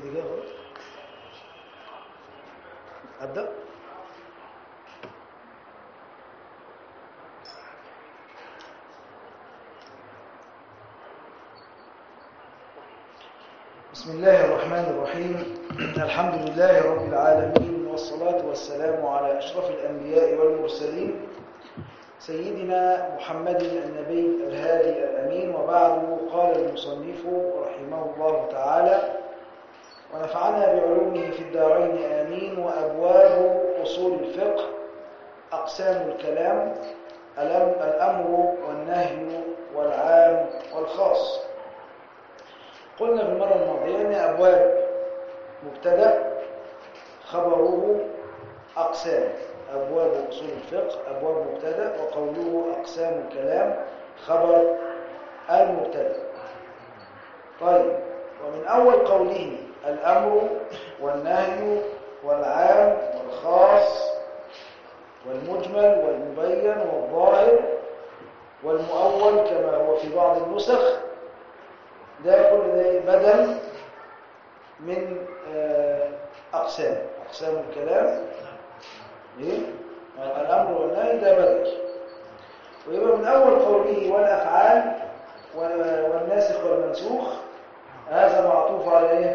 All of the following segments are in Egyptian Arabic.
سيدي جاي خلاص ابدا بسم الله الرحمن الرحيم الحمد لله رب العالمين والصلاة والسلام على أشرف الأنبياء والمرسلين سيدنا محمد النبي الهادي الأمين وبعد قال المصنف رحمه الله تعالى ونفعنا بعلومه في الدارين آمين وأبواب أصول الفقه أقسام الكلام الأمر والنهي والعام والخاص قلنا في المرة الماضية أن أبواب مبتدأ خبره أقسام أبواب أصول الفقه أبواب مبتدأ وقوله أقسام الكلام خبر المبتدأ طيب ومن أول قوله الأمر والنهي والعام والخاص والمجمل والمبين والظاهر والمؤول كما هو في بعض النسخ ده كل ده بدل من أقسام أقسام الكلام إيه؟ الأمر والنهي ده بدل ويبقى من أول قوله والأفعال والناسخ والمنسوخ هذا معطوف على إيه؟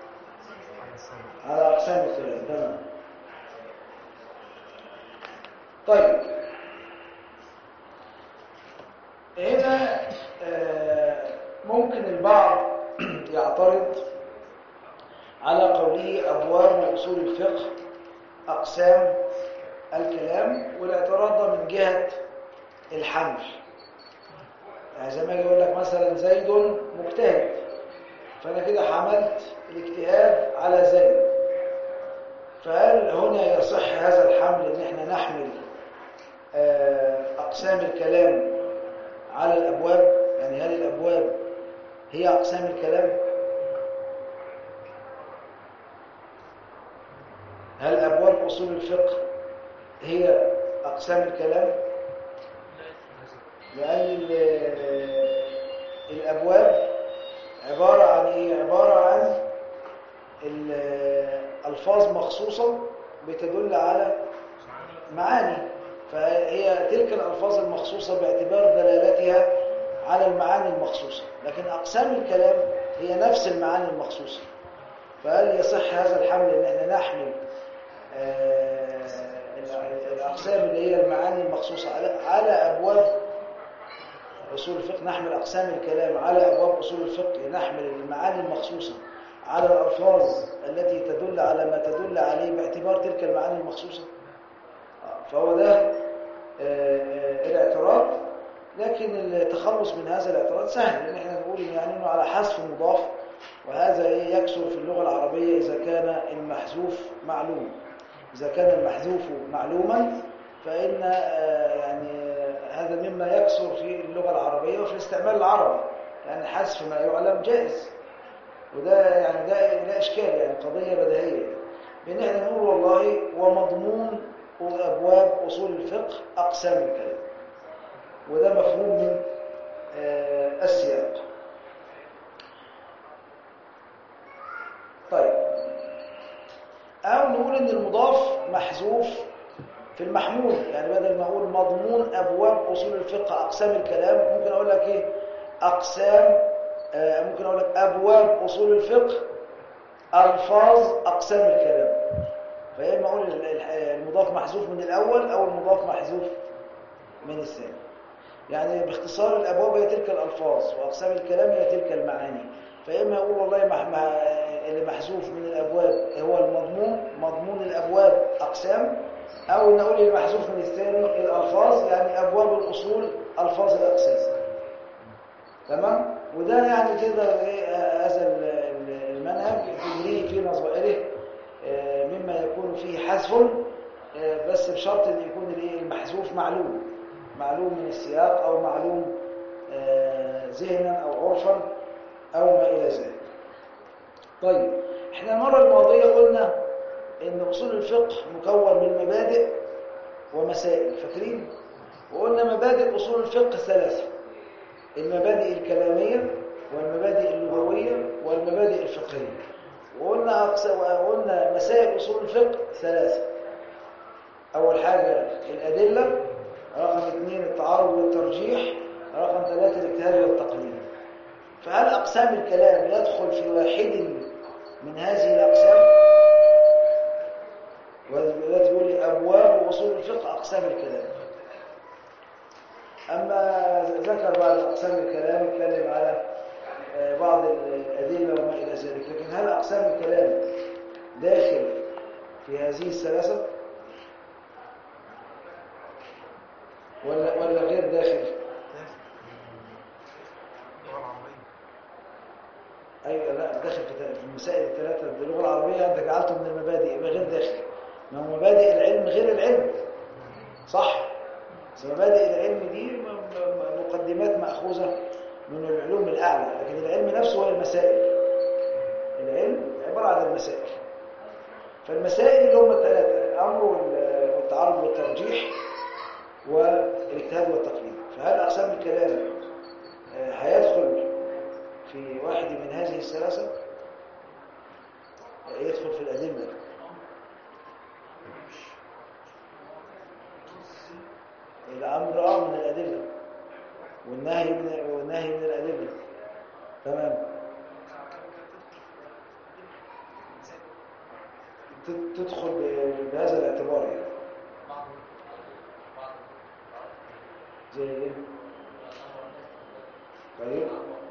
على أقسام الكلام تمام طيب هنا ممكن البعض يعترض على قوله أبواب أصول الفقه أقسام الكلام والاعتراض ده من جهة الحمل يعني زي ما يقول لك مثلا زيد مجتهد فأنا كده حملت الاجتهاد على زيد فهل هنا يصح هذا الحمل ان احنا نحمل أقسام الكلام على الأبواب يعني هل الأبواب هي أقسام الكلام هل أبواب أصول الفقه هي أقسام الكلام لأن الأبواب عبارة عن إيه؟ عبارة عن ألفاظ مخصوصة بتدل على معاني فهي تلك الألفاظ المخصوصة باعتبار دلالتها على المعاني المخصوصة لكن أقسام الكلام هي نفس المعاني المخصوصة فهل يصح هذا الحمل ان احنا نحمل الأقسام اللي هي المعاني المخصوصة على أبواب أصول الفقه نحمل أقسام الكلام على أبواب أصول الفقه نحمل المعاني المخصوصة على الألفاظ التي تدل على ما تدل عليه باعتبار تلك المعاني المخصوصة فهو ده الاعتراض لكن التخلص من هذا الاعتراض سهل لان احنا نقول يعني انه على حذف مضاف وهذا يكثر في اللغه العربيه اذا كان المحذوف معلوم اذا كان المحذوف معلوما فان يعني هذا مما يكثر في اللغه العربيه وفي الاستعمال العربي يعني حذف ما يعلم جائز وده يعني ده لا اشكال يعني قضيه بديهيه بان احنا نقول والله ومضمون أبواب أصول الفقه أقسام الكلام وده مفهوم من السياق طيب أو نقول إن المضاف محذوف في المحمول يعني بدل ما أقول مضمون أبواب أصول الفقه أقسام الكلام ممكن أقول لك إيه أقسام ممكن أقول لك أبواب أصول الفقه ألفاظ أقسام الكلام فيا اما اقول المضاف محذوف من الاول او المضاف محذوف من الثاني يعني باختصار الابواب هي تلك الالفاظ واقسام الكلام هي تلك المعاني فاما اقول والله مع اللي محذوف من الابواب هو المضمون مضمون الابواب اقسام او نقول اللي محذوف من الثاني الالفاظ يعني ابواب الاصول الفاظ الاقسام تمام وده يعني كده هذا المنهج تجريه في نظائره مما يكون فيه حذف بس بشرط ان يكون المحذوف معلوم معلوم من السياق او معلوم ذهنا او عرفا او ما الى ذلك طيب احنا المره الماضيه قلنا ان اصول الفقه مكون من مبادئ ومسائل فاكرين وقلنا مبادئ اصول الفقه ثلاثه المبادئ الكلاميه والمبادئ اللغويه والمبادئ الفقهيه وقلنا أقس- وقلنا مسائل أصول الفقه ثلاثة أول حاجة الأدلة رقم اثنين التعارض والترجيح رقم ثلاثة الاجتهاد والتقليد فهل أقسام الكلام يدخل في واحد من هذه الأقسام؟ ودلوقتي يقول لي أبواب أصول الفقه أقسام الكلام أما ذكر بعض أقسام الكلام اتكلم على آه، بعض الأدلة وما إلى ذلك لكن هل أقسام الكلام داخل في هذه الثلاثة ولا ولا غير داخل اللغة العربية أيوة لا داخل في في المسائل الثلاثة باللغة العربية أنت جعلته من المبادئ يبقى غير داخل ما هو مبادئ العلم غير العلم صح بس مبادئ العلم دي م- م- مقدمات مأخوذة من العلوم الأعلى لكن العلم نفسه هو المسائل العلم عبارة عن المسائل فالمسائل اللي هم الثلاثة الأمر وال- والتعارض والترجيح والاجتهاد والتقليد فهل أقسام الكلام آه، هيدخل في واحد من هذه الثلاثة يدخل في الأدلة الأمر آه من الأدلة والنهي من والنهي من الأدلة تمام ت- تدخل ب- بهذا الاعتبار يعني زي ايه؟ طيب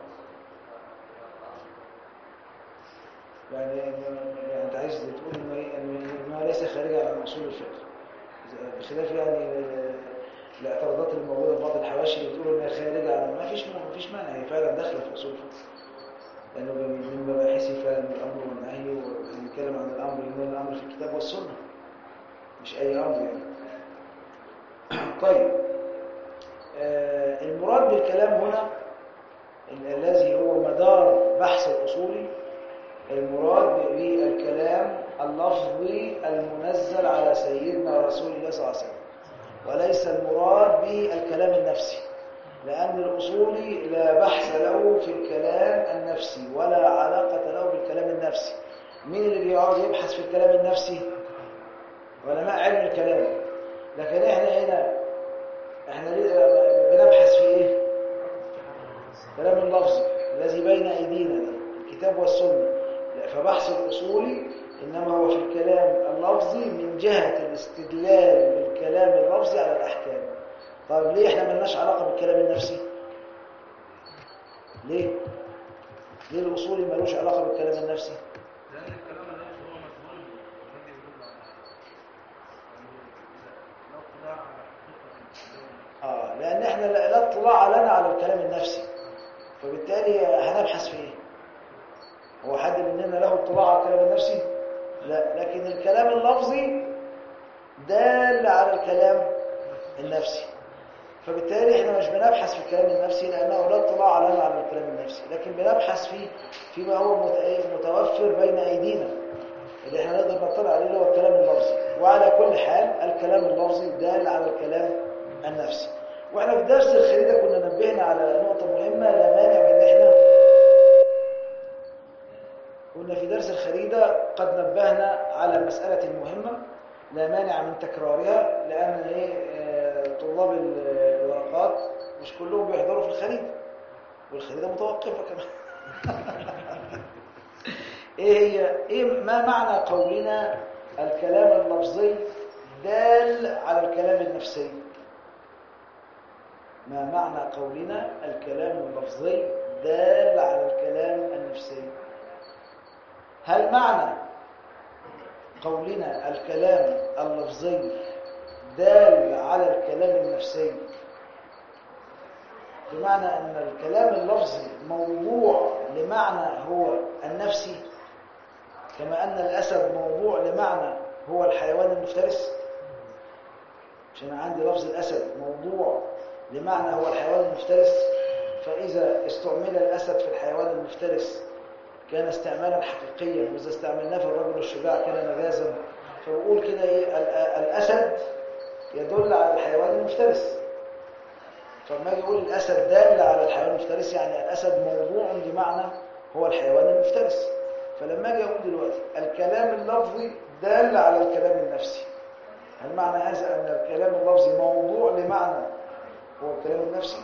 يعني يعني انت عايز تقول انه ايه انه إنه ليس خارجا عن اصول الفقه بخلاف يعني الاعتراضات اللي موجوده في بعض الحواشي اللي بتقول انها خارجه عن ما فيش ما فيش مانع هي فعلا داخله في اصول الفقه لانه من مباحثه فعلا الامر والنهي وبنتكلم عن الامر ان الامر في الكتاب والسنه مش اي امر يعني طيب آه، المراد بالكلام هنا ال- الذي هو مدار بحث الأصولي المراد بالكلام اللفظي المنزل على سيدنا رسول الله صلى الله عليه وسلم وليس المراد بالكلام النفسي لأن الأصولي لا بحث له في الكلام النفسي ولا علاقة له بالكلام النفسي مين اللي بيقعد يبحث في الكلام النفسي علماء علم الكلام لكن احنا هنا احنا ليه- بنبحث في ايه كلام اللفظ الذي بين ايدينا ده الكتاب والسنه لا، فبحث الاصولي انما هو في الكلام اللفظي من جهه الاستدلال بالكلام اللفظي على الاحكام طيب ليه احنا ملناش علاقه بالكلام النفسي ليه ليه الاصولي ملوش علاقه بالكلام النفسي لأن الكلام النفسي هو مشغول الذي يدل على لو اطلاع على حقيقة الكلام اه لان احنا لا لا اطلاع لنا على الكلام النفسي فبالتالي هنبحث في ايه هو حد مننا له اطلاع على الكلام النفسي لا لكن الكلام اللفظي دال على الكلام النفسي فبالتالي احنا مش بنبحث في الكلام النفسي لانه لا اطلاع لنا على الكلام النفسي لكن بنبحث في فيما هو مت- إيه متوفر بين ايدينا اللي احنا نقدر نطلع عليه اللي هو الكلام اللفظي وعلى كل حال الكلام اللفظي دال على الكلام النفسي واحنا في درس الخريدة كنا نبهنا على نقطة مهمة لا مانع من ان احنا كنا في درس الخريدة قد نبهنا على مسألة مهمة لا مانع من تكرارها لأن إيه، آه، طلاب ال- الورقات مش كلهم بيحضروا في الخريدة والخريدة متوقفة كمان ايه هي ايه ما معنى قولنا الكلام اللفظي دال على الكلام النفسي ما معنى قولنا الكلام اللفظي دال على الكلام النفسي هل معنى قولنا الكلام اللفظي دال على الكلام النفسي بمعنى أن الكلام اللفظي موضوع لمعنى هو النفسي كما أن الأسد موضوع لمعنى هو الحيوان المفترس عشان عندي لفظ الأسد موضوع لمعنى هو الحيوان المفترس فإذا استعمل الأسد في الحيوان المفترس كان استعمالا حقيقيا وإذا استعملناه في الرجل الشجاع كان مجازا فبقول كده إيه ال- الأسد يدل على الحيوان المفترس فلما اجي اقول الاسد دال على الحيوان المفترس يعني الاسد موضوع بمعنى هو الحيوان المفترس فلما اجي اقول دلوقتي الكلام اللفظي دال على الكلام النفسي هل معنى هذا ان الكلام اللفظي موضوع لمعنى هو الكلام النفسي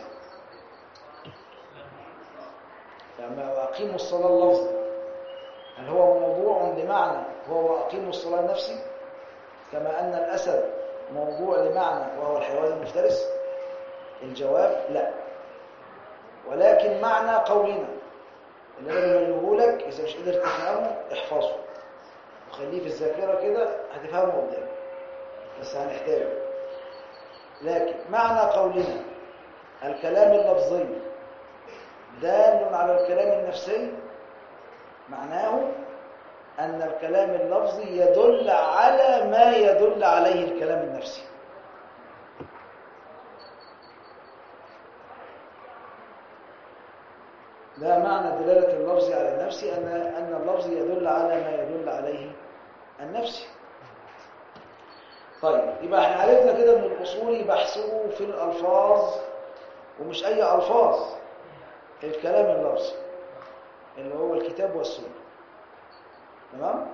يعني واقيموا الصلاه اللفظي هل هو موضوع لمعنى هو واقيموا الصلاه النفسي كما ان الاسد موضوع لمعنى وهو الحيوان المفترس الجواب لا ولكن معنى قولنا اللي انا بقوله لك اذا مش قدرت تفهمه احفظه وخليه في الذاكره كده هتفهمه قدام بس هنحتاجه لكن معنى قولنا الكلام اللفظي دال على الكلام النفسي معناه أن الكلام اللفظي يدل على ما يدل عليه الكلام النفسي ده معنى دلالة اللفظ على النفس أن أن اللفظ يدل على ما يدل عليه النفسي طيب يبقى احنا عرفنا كده ان الاصولي بحثه في الالفاظ ومش اي الفاظ الكلام اللفظي اللي هو الكتاب والسنه تمام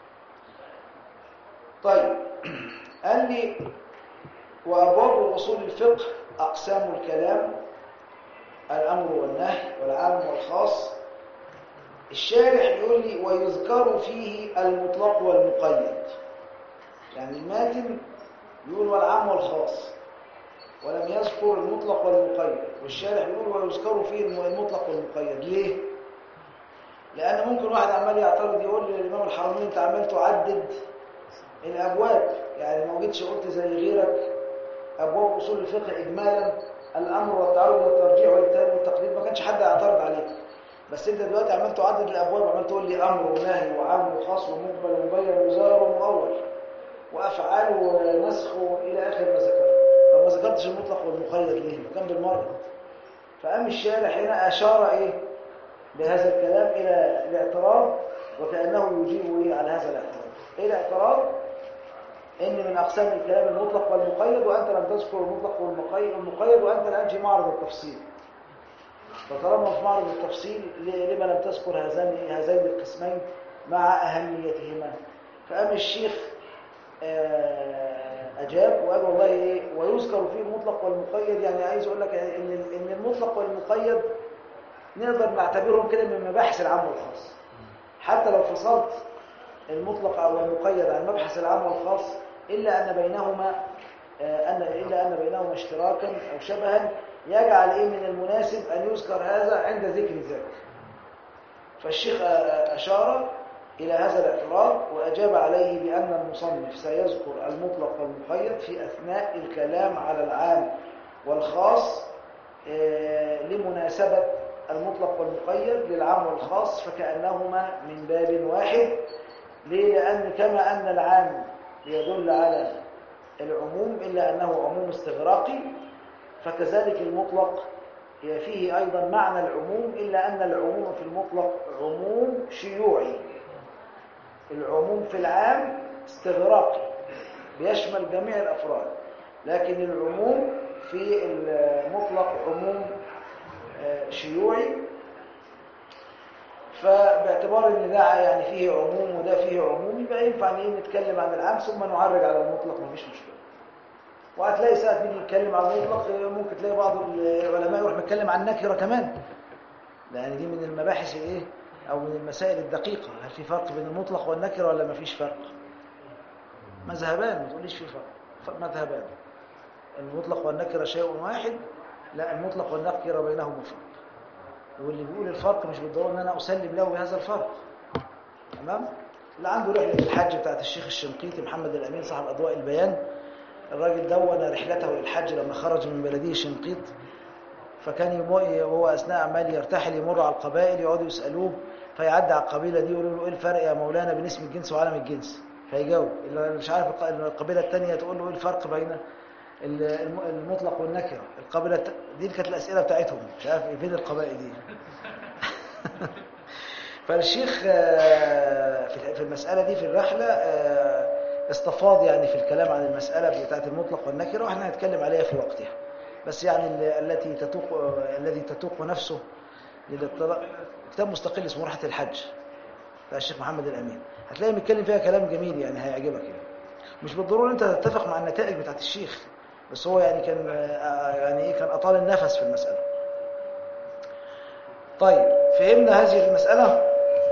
طيب قال لي وابواب اصول الفقه اقسام الكلام الامر والنهي والعام والخاص الشارح يقول لي ويذكر فيه المطلق والمقيد يعني الماتن يقول والعام والخاص ولم يذكر المطلق والمقيد والشارح يقول ويذكر فيه المطلق والمقيد ليه لان ممكن واحد عمال يعترض يقول للامام الحرمين انت عمال تعدد الابواب يعني ما جيتش قلت زي غيرك ابواب اصول الفقه اجمالا الامر والتعارض والترجيح والتالي والتقليد ما كانش حد يعترض عليك بس انت دلوقتي عمال تعدد الابواب عمال تقول لي امر ونهي وعام وخاص ومقبل ومبين وزار ومؤول وافعال ونسخ الى اخر ما ذكرت طب ما ذكرتش المطلق والمقيد ليه كان بالمره فقام الشارح هنا اشار ايه بهذا الكلام الى الاعتراض وكانه يجيب ايه على هذا الاعتراض ايه الاعتراض ان من اقسام الكلام المطلق والمقيد وانت لم تذكر المطلق والمقيد والمقيد وانت الان في معرض التفصيل فطالما في معرض التفصيل لما لم تذكر هذين هذين القسمين مع اهميتهما فقام الشيخ اجاب وقال والله ايه ويذكر فيه المطلق والمقيد يعني عايز اقول لك ان ان المطلق والمقيد نقدر نعتبرهم كده من مباحث العام والخاص حتى لو فصلت المطلق او المقيد عن المبحث العام والخاص الا ان بينهما ان الا ان بينهما اشتراكا او شبها يجعل ايه من المناسب ان يذكر هذا عند ذكر ذاك فالشيخ اشار إلى هذا الاعتراض وأجاب عليه بأن المصنف سيذكر المطلق والمقيد في أثناء الكلام على العام والخاص لمناسبة المطلق والمقيد للعام والخاص فكأنهما من باب واحد ليه؟ لأن كما أن العام يدل على العموم إلا أنه عموم استغراقي فكذلك المطلق فيه أيضا معنى العموم إلا أن العموم في المطلق عموم شيوعي العموم في العام استغراقي بيشمل جميع الأفراد لكن العموم في المطلق عموم شيوعي فباعتبار ان ده يعني فيه عموم وده فيه عموم يبقى ينفع ايه نتكلم عن العام ثم نعرج على المطلق مفيش مشكله وهتلاقي ساعه نيجي نتكلم عن المطلق ممكن تلاقي بعض العلماء يروح نتكلم عن النكره كمان لان دي من المباحث الايه او من المسائل الدقيقه هل في فرق بين المطلق والنكره ولا مفيش فرق مذهبان ما تقوليش في فرق مذهبان المطلق والنكره شيء واحد لا المطلق والنكره بينهما فرق واللي بيقول الفرق مش بالضروره ان انا اسلم له بهذا الفرق تمام اللي عنده رحله الحج بتاعت الشيخ الشنقيطي محمد الامين صاحب اضواء البيان الراجل دون رحلته للحج لما خرج من بلديه شنقيط فكان وهو اثناء عمال يرتحل يمر على القبائل يقعدوا يسالوه فيعدي على القبيله دي يقولوا له ايه الفرق يا مولانا بين اسم الجنس وعالم الجنس فيجاوب اللي مش عارف القبيله الثانيه تقول له ايه الفرق بين المطلق والنكره القبيله دي كانت الاسئله بتاعتهم مش عارف ايه فين القبائل دي فالشيخ في المساله دي في الرحله استفاض يعني في الكلام عن المساله بتاعت المطلق والنكره واحنا هنتكلم عليها في وقتها بس يعني التي تتوق الذي تتوق نفسه للاطلاع كتاب مستقل اسمه راحه الحج بتاع الشيخ محمد الأمين هتلاقي بيتكلم فيها كلام جميل يعني هيعجبك يعني مش بالضرورة انت تتفق مع النتائج بتاعت الشيخ بس هو يعني كان آه، يعني ايه كان أطال النفس في المسألة طيب فهمنا هذه المسألة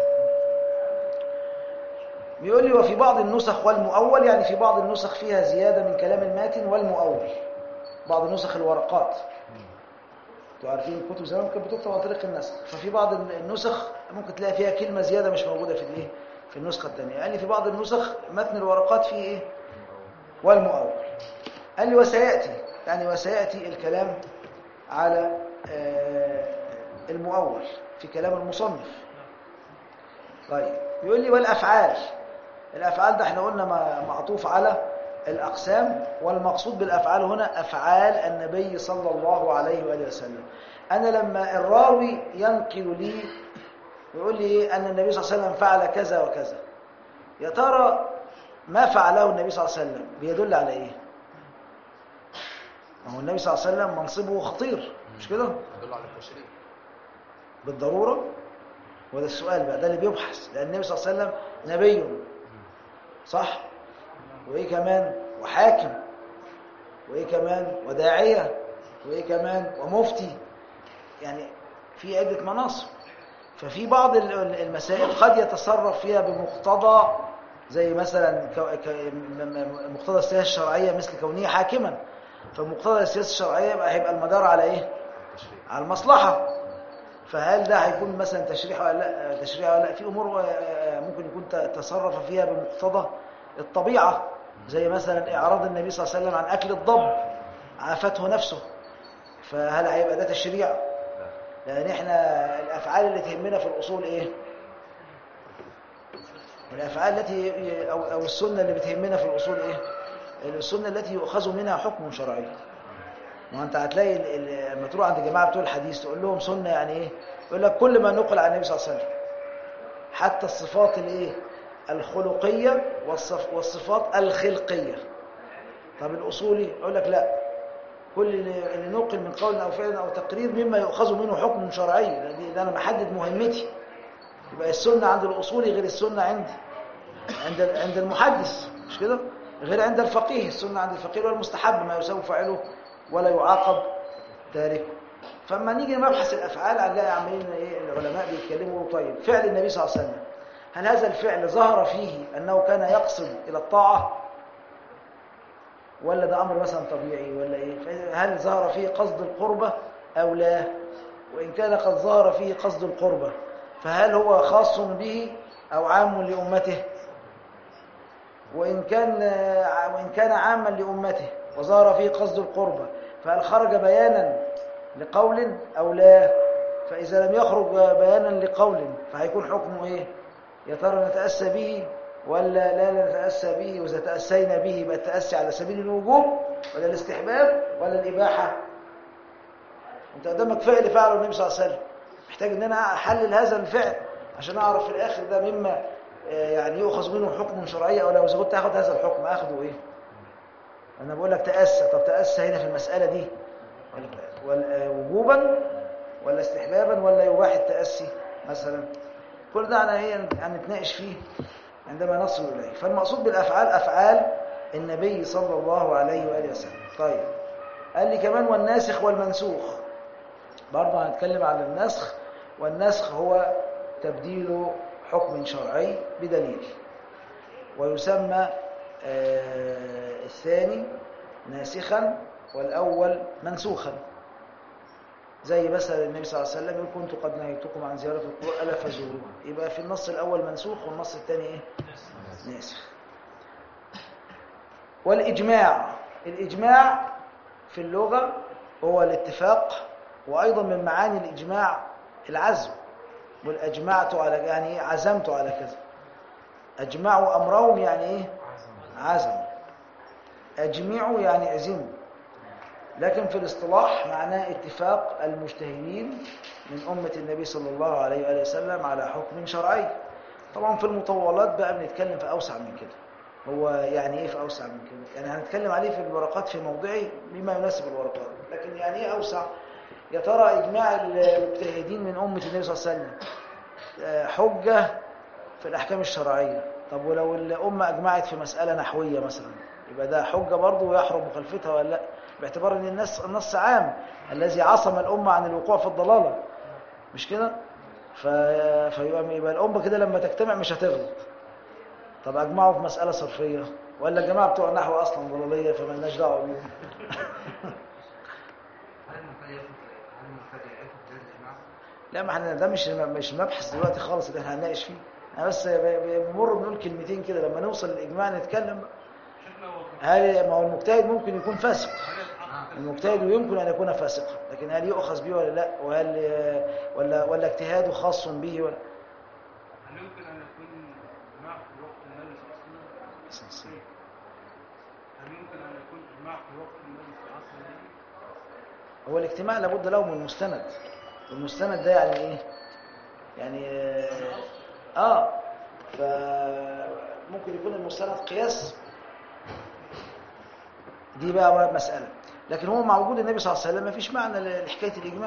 بيقول لي وفي بعض النسخ والمؤول يعني في بعض النسخ فيها زيادة من كلام الماتن والمؤول بعض نسخ الورقات انتوا عارفين الكتب زمان كانت بتكتب عن طريق النسخ ففي بعض النسخ ممكن تلاقي فيها كلمة زيادة مش موجودة في الايه في النسخة الثانية يعني في بعض النسخ متن الورقات فيه ايه والمؤول قال لي وسيأتي يعني وسيأتي الكلام على آه، المؤول في كلام المصنف طيب يقول لي والأفعال الأفعال ده احنا قلنا ما- معطوف على الأقسام والمقصود بالأفعال هنا أفعال النبي صلى الله عليه وآله وسلم أنا لما الراوي ينقل لي يقول لي إيه أن النبي صلى الله عليه وسلم فعل كذا وكذا يا ترى ما فعله النبي صلى الله عليه وسلم بيدل على إيه ما هو النبي صلى الله عليه وسلم منصبه خطير مش كده يدل على التشريع بالضرورة وده السؤال بقى ده اللي بيبحث لأن النبي صلى الله عليه وسلم نبي صح وإيه كمان وحاكم وإيه كمان وداعية وإيه كمان ومفتي يعني في عدة مناصب ففي بعض ال- ال- المسائل قد يتصرف فيها بمقتضى زي مثلا كو- ك- م- م- مقتضى السياسة الشرعية مثل كونه حاكما فمقتضى السياسة الشرعية يبقى هيبقى المدار على إيه؟ التشريع على المصلحة فهل ده هيكون مثلا تشريح ولا لا تشريع ولا لا في امور آه، ممكن يكون ت- تصرف فيها بمقتضى الطبيعه زي مثلا اعراض النبي صلى الله عليه وسلم عن اكل الضب عافته نفسه فهل هيبقى ده تشريع لان احنا الافعال اللي تهمنا في الاصول ايه الافعال التي او او السنه اللي بتهمنا في الاصول ايه السنه التي يؤخذ منها حكم شرعي ما انت هتلاقي ال- ال- لما تروح عند الجماعه بتوع الحديث تقول لهم سنه يعني ايه يقول لك كل ما نقل عن النبي صلى الله عليه وسلم حتى الصفات الايه الخلقيه والصف والصفات الخلقيه طب الاصولي يقول لك لا كل اللي اللي نقل من قول او فعل او تقرير مما يؤخذ منه حكم شرعي ده, دي- ده انا محدد مهمتي يبقى السنه عند الاصولي غير السنه عندي عند عند المحدث مش كده غير عند الفقيه السنه عند الفقيه والمستحب ما يساوي فاعله ولا يعاقب تاركه فاما نيجي نبحث الافعال هنلاقي عاملين ايه العلماء بيتكلموا طيب فعل النبي صلى الله عليه وسلم هل هذا الفعل ظهر فيه انه كان يقصد الى الطاعه ولا ده امر مثلا طبيعي ولا ايه هل ظهر فيه قصد القربة او لا وان كان قد ظهر فيه قصد القربة فهل هو خاص به او عام لامته وان كان وان كان عاما لامته وظهر فيه قصد القربة فهل خرج بيانا لقول او لا فاذا لم يخرج بيانا لقول فهيكون حكمه ايه يا ترى نتاسى به ولا لا نتاسى به واذا تاسينا به يبقى التاسي على سبيل الوجوب ولا الاستحباب ولا الاباحه انت قدامك فعل فعله النبي صلى الله عليه وسلم محتاج ان انا احلل هذا الفعل عشان اعرف في الاخر ده مما آه، يعني يؤخذ منه حكم شرعي او لو اذا كنت هاخد هذا الحكم اخده ايه انا بقول لك تاسى طب تاسى هنا في المساله دي وال- آه، وجوبا ولا استحبابا ولا يباح التاسي مثلا كل ده انا ايه هنتناقش فيه عندما نصل اليه فالمقصود بالافعال افعال النبي صلى الله عليه واله وسلم طيب قال لي كمان والناسخ والمنسوخ برضه هنتكلم على النسخ والنسخ هو تبديل حكم شرعي بدليل ويسمى آه، الثاني ناسخا والأول منسوخا زي مثلا النبي صلى الله عليه وسلم يقول كنت قد نهيتكم عن زيارة القبور ألا فزوروها يبقى في النص الأول منسوخ والنص الثاني إيه؟ ناسخ والإجماع الإجماع في اللغة هو الاتفاق وأيضا من معاني الإجماع العزم والأجمعت على يعني إيه عزمت على كذا أجمعوا أمرهم يعني إيه عزم أجمعوا يعني عزموا لكن في الاصطلاح معناه اتفاق المجتهدين من أمة النبي صلى الله عليه وآله وسلم على حكم شرعي طبعا في المطولات بقى بنتكلم في أوسع من كده هو يعني ايه في اوسع من كده يعني هنتكلم عليه في الورقات في موضعه بما يناسب الورقات لكن يعني ايه اوسع يا ترى اجماع المجتهدين من امه النبي صلى الله عليه وسلم آه، حجه في الأحكام الشرعية طب ولو الأمة أجمعت في مسألة نحوية مثلا يبقى ده حجة برضه ويحرم مخالفتها ولا لا باعتبار أن النص النص عام الذي عصم الأمة عن الوقوع في الضلالة مش كده ف... فيبقى يبقى الأمة كده لما تجتمع مش هتغلط طب أجمعوا في مسألة صرفية ولا الجماعة بتوع النحو أصلا ضلالية فما لناش دعوة بيهم هل المبتدئ ياخد هل المبتدئ ياخد جهاز الإجماع؟ لا ما احنا ده مش مش مبحث دلوقتي خالص اللي احنا هنناقش فيه احنا بس ب- بنمر بنقول كلمتين كده لما نوصل للاجماع نتكلم بقى. شيخنا هو هل ما هو المجتهد ممكن يكون فاسق هل يتحقق المجتهد يمكن ان يكون فاسقا لكن هل يؤخذ به ولا لا وهل ولا ولا اجتهاده خاص به ولا هل يمكن ان يكون اجماع في وقت النبي صلى الله عليه وسلم؟ هل يمكن ان يكون اجماع في وقت النبي في عصر النبي؟ هو الاجتماع لابد له من مستند والمستند ده يعني ايه يعني اه, آه فممكن يكون المستند قياس دي بقى مسألة لكن هو مع وجود النبي صلى الله عليه وسلم ما فيش معنى لحكاية الإجماع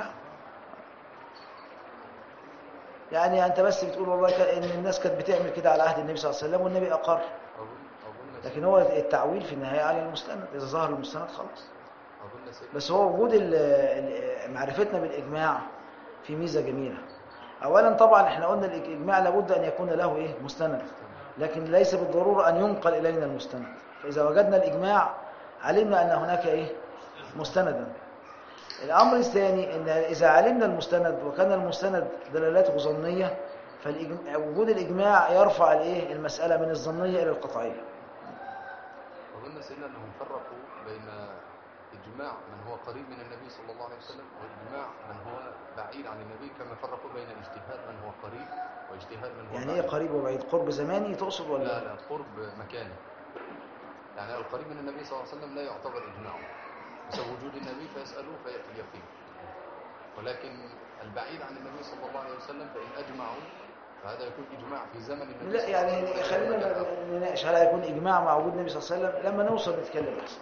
يعني أنت بس بتقول والله كان- إن الناس كانت بتعمل كده على عهد النبي صلى الله عليه وسلم والنبي أقر أظن أظن لكن هو التعويل في النهاية على المستند إذا ظهر المستند خلاص أظن سيد بس هو وجود ال- ال- معرفتنا بالإجماع في ميزة جميلة أولا طبعا احنا قلنا الإجماع لابد أن يكون له إيه مستند لكن ليس بالضرورة أن ينقل إلينا المستند فإذا وجدنا الإجماع علمنا أن هناك إيه مستندا الأمر الثاني أن إذا علمنا المستند وكان المستند دلالته ظنية فوجود الإجماع يرفع الإيه المسألة من الظنية إلى القطعية أظن سيدنا أنهم فرقوا بين إجماع من هو قريب من النبي صلى الله عليه وسلم وإجماع من هو بعيد عن النبي كما فرقوا بين اجتهاد من هو قريب واجتهاد من هو يعني إيه بعيد. قريب وبعيد قرب زماني تقصد ولا لا لا قرب مكاني يعني القريب من النبي صلى الله عليه وسلم لا يعتبر إجماعا بسبب وجود النبي فيسألوه فيأتي اليقين ولكن البعيد عن النبي صلى الله عليه وسلم فإن أجمعوا فهذا يكون إجماع في زمن النبي لا صلى الله عليه يعني وسلم خلينا ولا مكان آخر. نناقش هل هيكون اجماع مع وجود النبي صلى الله عليه وسلم لما نوصل نتكلم احسن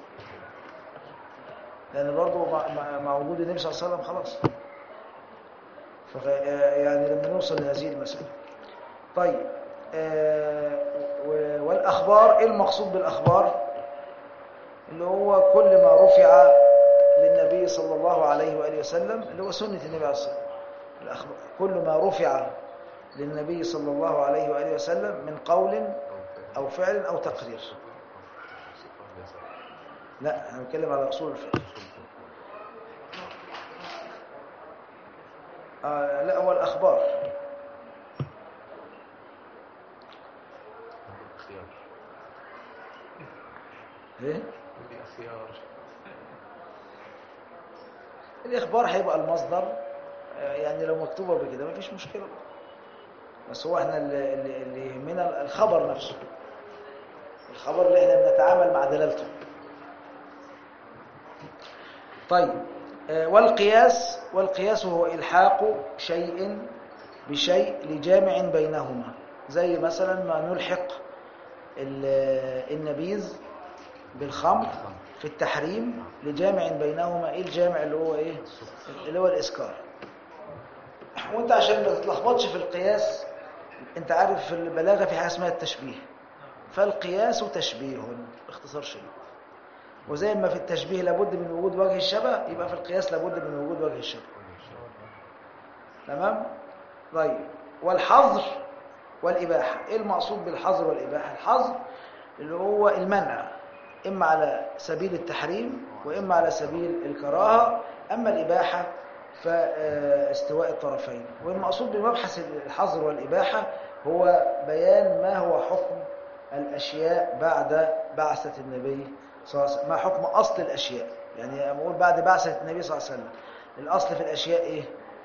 لان برضه مع, مع, مع وجود النبي صلى الله عليه وسلم خلاص فغ... يعني لما نوصل لهذه المسألة طيب آه، و- والأخبار إيه المقصود بالأخبار اللي هو كل ما رفع للنبي صلى الله عليه وآله وسلم اللي هو سنة النبي عليه الصلاة والسلام الأخبار كل ما رفع للنبي صلى الله عليه وآله وسلم من قول أو فعل أو تقرير لا أنا بتكلم على أصول الفقه آه لا هو الأخبار اختيار إيه؟ عندي اختيار الإخبار هيبقى المصدر آه، يعني لو مكتوبة بكده مفيش مشكلة بس هو احنا اللي, اللي اللي يهمنا الخبر نفسه الخبر اللي احنا بنتعامل مع دلالته طيب آه، والقياس والقياس هو إلحاق شيء بشيء لجامع بينهما زي مثلا ما نلحق ال- النبيذ بالخمر في التحريم لجامع بينهما ايه الجامع اللي هو ايه اللي هو الاسكار وانت عشان ما تتلخبطش في القياس انت عارف في البلاغه في حاجه اسمها التشبيه فالقياس تشبيه باختصار شديد وزي ما في التشبيه لابد من وجود وجه الشبه يبقى في القياس لابد من وجود وجه الشبه تمام طيب والحظر والإباحة إيه المقصود بالحظر والإباحة الحظر اللي هو المنع إما على سبيل التحريم وإما على سبيل الكراهة أما الإباحة فاستواء الطرفين والمقصود بمبحث الحظر والإباحة هو بيان ما هو حكم الأشياء بعد بعثة النبي صلى الله عليه وسلم ما حكم أصل الأشياء يعني أقول بعد بعثة النبي صلى الله عليه وسلم الأصل في الأشياء إيه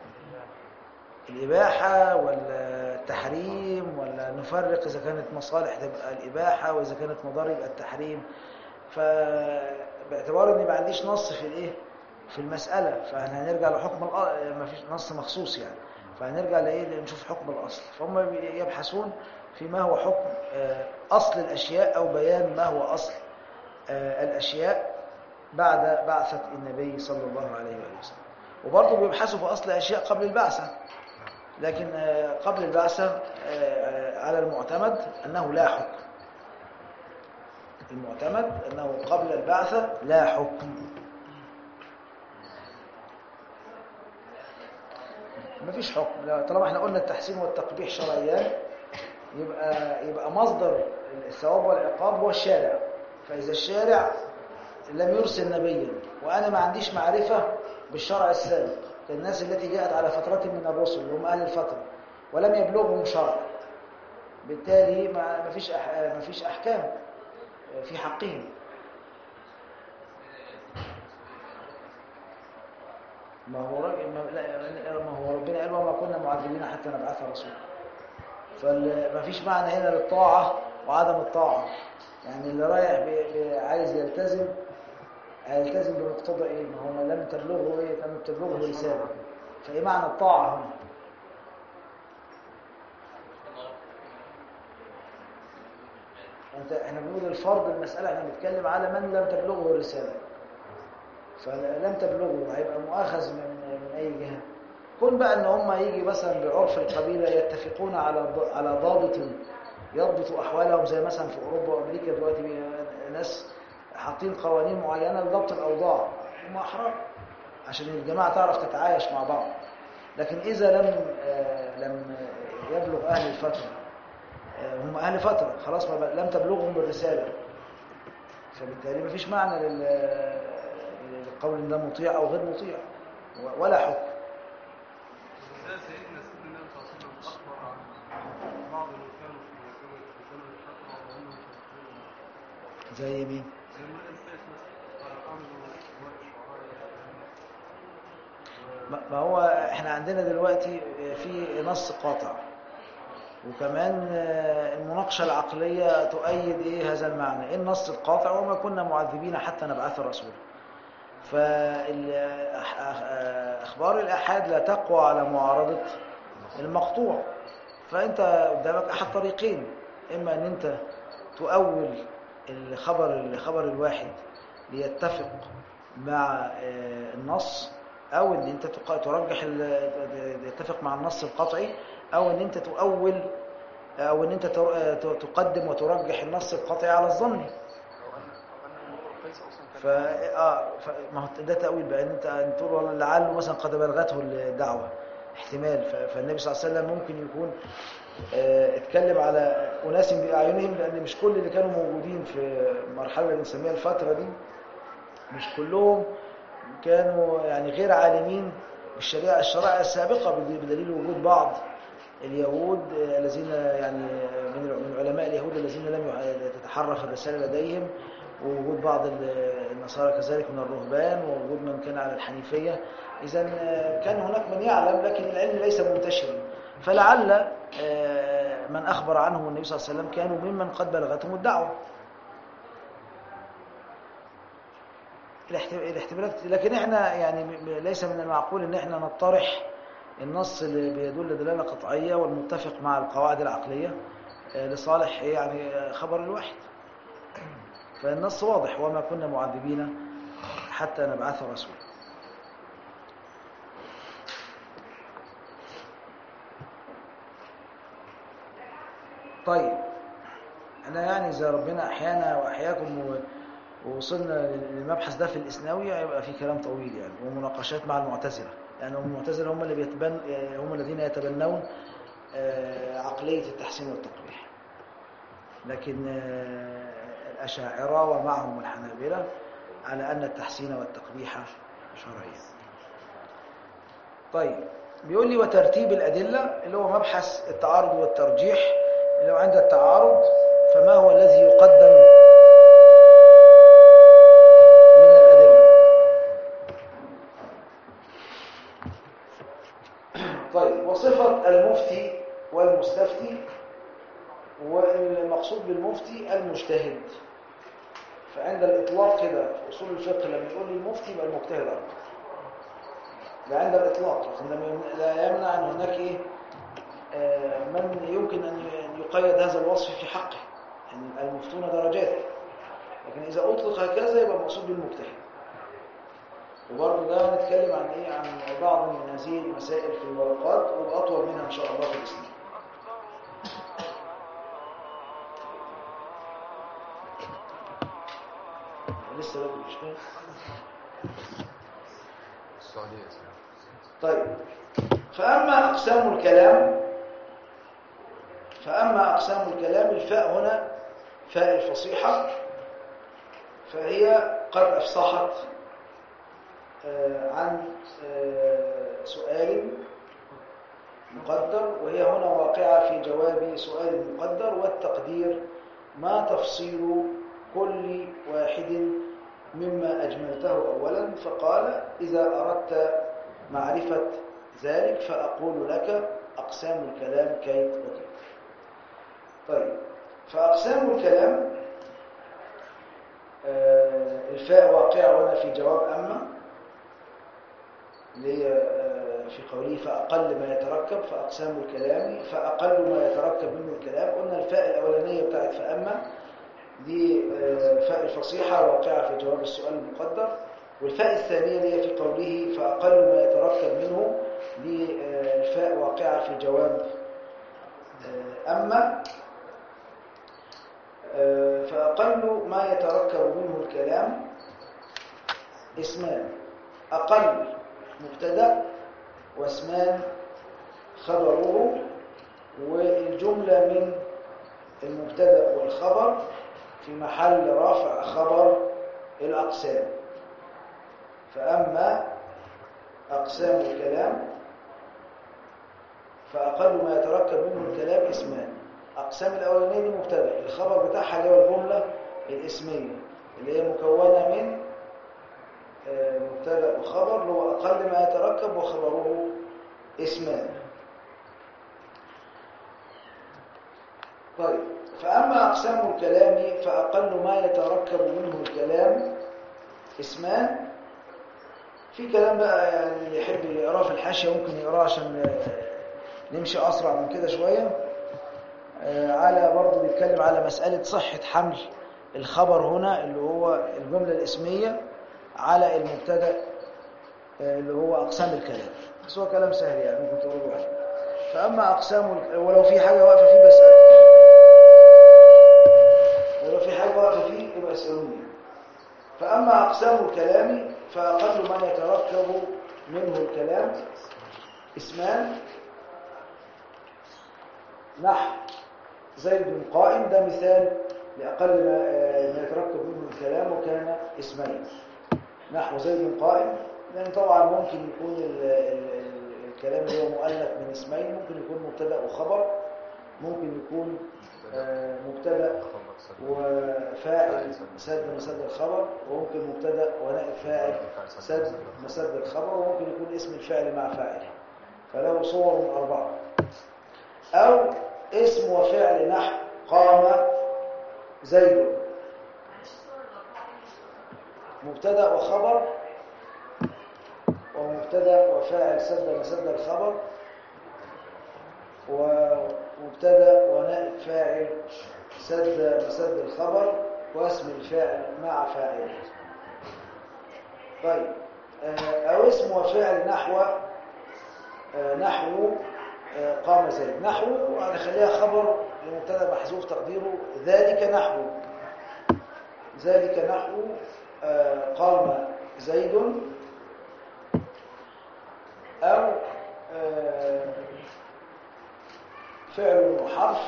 الإباحة ولا التحريم ولا نفرق إذا كانت مصالح تبقى الإباحة وإذا كانت مضار يبقى التحريم فباعتبار إن ما عنديش نص في الإيه في المسألة فاحنا هنرجع لحكم الأ- ما فيش نص مخصوص يعني فهنرجع لإيه نشوف حكم الأصل فهم يبحثون في ما هو حكم آه، أصل الأشياء أو بيان ما هو أصل آه، الأشياء بعد بعثة النبي صلى الله عليه وآله وسلم وبرضه بيبحثوا في أصل أشياء قبل البعثة لكن آه، قبل البعثة آه، آه، على المعتمد أنه لا حكم المعتمد أنه قبل البعثة لا حكم مفيش حكم لا، طالما احنا قلنا التحسين والتقبيح شرعيان يبقى يبقى مصدر الثواب والعقاب هو الشارع فإذا الشارع لم يرسل نبيا وأنا ما عنديش معرفة بالشرع السابق الناس التي جاءت على فترة من الرسل اللي هم أهل الفترة ولم يبلغهم شرع بالتالي ما ما فيش أح... ما فيش أحكام في حقهم ما هو رج... ما... لا ما هو ربنا قال وما كنا معذبين حتى نبعث رسولا فما فيش معنى هنا للطاعة وعدم الطاعة يعني اللي رايح ب... ب... عايز يلتزم هيلتزم بمقتضى ايه ما هو لم تبلغه ايه لم تبلغه رسالة فايه معنى الطاعة هنا انت احنا بنقول الفرض المسألة احنا بنتكلم على من لم تبلغه الرسالة فلم تبلغه هيبقى مؤاخذ من من اي جهة كون بقى ان هم يجي مثلا بعرف القبيلة يتفقون على ض- على ضابط يضبط احوالهم زي مثلا في اوروبا وامريكا دلوقتي بي- ناس حاطين قوانين معينة لضبط الاوضاع هم احرار عشان الجماعة تعرف تتعايش مع بعض لكن اذا لم آه، لم يبلغ اهل الفترة آه، هم اهل فترة خلاص ما بقى- لم تبلغهم بالرسالة فبالتالي مفيش معنى لل- للقول ان ده مطيع او غير مطيع و- ولا حكم ده سيدنا سيدنا النبي صلى الله عليه وسلم اخبر عن بعض اللي كانوا في في زمن الفتره وانهم كانوا زي مين زي ما القيس مثلا قال عملوا شويه الشعراء ما ما هو احنا عندنا دلوقتي في نص قاطع وكمان آه، المناقشة العقلية تؤيد ايه هذا المعنى ايه النص القاطع وما كنا معذبين حتى نبعث الرسول فأخبار الأحاد لا تقوى على معارضة المقطوع فأنت قدامك أحد طريقين إما أن أنت تؤول الخبر الخبر الواحد ليتفق مع آه، النص أو أن أنت تق- ترجح ال- يتفق مع النص القطعي أو أن أنت تؤول أو أن أنت تر- آه، تقدم وترجح النص القطعي على الظني لو ان لو ان الموضوع القيس اصلا كان ف اه ف... ما هو ده تاويل بقى ان انت أن تقول والله لعله مثلا قد بلغته الدعوه احتمال ف... فالنبي صلى الله عليه وسلم ممكن يكون آه اتكلم على اناس باعينهم لان مش كل اللي كانوا موجودين في المرحله اللي بنسميها الفتره دي مش كلهم كانوا يعني غير عالمين بالشريعه الشرائع السابقه بدليل بدليل وجود بعض اليهود آه، الذين يعني من من علماء اليهود الذين لم يع- تتحرف الرساله لديهم ووجود بعض ال- النصارى كذلك من الرهبان ووجود من كان على الحنيفيه اذا آه، كان هناك من يعلم لكن العلم ليس منتشرا فلعل آه، من اخبر عنهم النبي صلى الله عليه وسلم كانوا ممن قد بلغتهم الدعوه الاحت- الاحتمالات لكن احنا يعني م- م- ليس من المعقول ان احنا نطرح النص اللي بيدل دلاله قطعيه والمتفق مع القواعد العقليه آه، لصالح يعني آه، خبر الواحد فالنص واضح وما كنا معذبين حتى نبعث رسولا طيب انا يعني اذا ربنا احيانا واحياكم و- ووصلنا للمبحث ده في الاسناوي هيبقى في كلام طويل يعني ومناقشات مع المعتزله لان هم المعتزله هم اللي بيتبن هم الذين يتبنون آه، عقليه التحسين والتقبيح لكن آه، الاشاعره ومعهم الحنابله على ان التحسين والتقبيح شرعي طيب بيقول لي وترتيب الادله اللي هو مبحث التعارض والترجيح اللي هو عند التعارض فما هو الذي يقدم من الادله طيب وصفة المفتي والمستفتي والمقصود بالمفتي المجتهد فعند الإطلاق كده في أصول الفقه لما يقول لي المفتي يبقى المجتهد أكتر ده عند الإطلاق لكن لما يم- لا يمنع أن هناك إيه آه، من يمكن أن ي- أن يقيد هذا الوصف في حقه يعني المفتون درجات لكن إذا أطلق هكذا يبقى المقصود بالمجتهد وبرضه ده هنتكلم عن ايه عن بعض من هذه المسائل في الورقات وبأطول منها ان شاء الله في الاسلام لسه بدري مش كده؟ السعودية يا سيدي. طيب فأما أقسام الكلام فأما أقسام الكلام الفاء هنا فاء الفصيحة فهي قد أفصحت آه، عن آه، سؤال مقدر وهي هنا واقعة في جواب سؤال مقدر والتقدير ما تفصيل كل واحد مما أجملته أولا فقال إذا أردت معرفة ذلك فأقول لك أقسام الكلام كيف وكيف طيب فأقسام الكلام آه، الفاء واقعة هنا في جواب أما اللي هي آه، في قوله فأقل ما يتركب فأقسام الكلام فأقل ما يتركب منه الكلام قلنا الفاء الأولانية بتاعت فأما دي آه، فاء الفصيحة واقعة في جواب السؤال المقدر والفاء الثانية اللي هي في قوله فأقل ما يتركب منه دي آه، الفاء واقعة في جواب آه، أما آه، فأقل ما يتركب منه الكلام اسمان أقل مبتدأ واسمان خبره والجملة من المبتدأ والخبر في محل رفع خبر الأقسام فأما أقسام الكلام فأقل ما يتركب منه الكلام اسمان أقسام الأولانية دي مبتدأ الخبر بتاعها اللي هو الجملة الاسمية اللي هي مكونة من آه، مبتدأ وخبر اللي هو أقل ما يتركب وخبره اسمان طيب فأما أقسام الكلام فأقل ما يتركب منه الكلام اسمان في كلام بقى يعني اللي يحب يقراه في الحاشية ممكن يقراه عشان آه، نمشي أسرع من كده شوية آه، على برضه بيتكلم على مسألة صحة حمل الخبر هنا اللي هو الجملة الاسمية على المبتدأ آه، اللي هو أقسام الكلام بس هو كلام سهل يعني ممكن تقوله واحد فأما أقسام ال- ولو في حاجة واقفة فيه بسأل ولو في حاجة واقفة فيه يبقى اسألوني فأما أقسام الكلام فأقل ما يتركب منه الكلام اسمان نحو زيد قائم ده مثال لأقل ما ما يتركب منه الكلام وكان اسمين نحو زيد قائم لأن طبعا ممكن يكون ال ال ال الكلام اللي هو مؤلف من اسمين ممكن يكون مبتدأ وخبر ممكن يكون آه، مبتدأ خبر سليم. وفاعل سد مسد الخبر وممكن مبتدا ونائب فاعل سد مسد الخبر وممكن يكون اسم الفعل مع فاعله فله صور من أربعة أو اسم وفعل نحو قام زيد مبتدا وخبر ومبتدا وفاعل سد مسد الخبر ومبتدا ونائب فاعل سد مسد الخبر واسم الفاعل مع فاعله طيب آه، او اسم وفعل نحو آه، نحو آه، قام زيد نحو هنخليها خبر لمبتدا محذوف تقديره ذلك نحو ذلك نحو آه، قام زيد او آه، فعل وحرف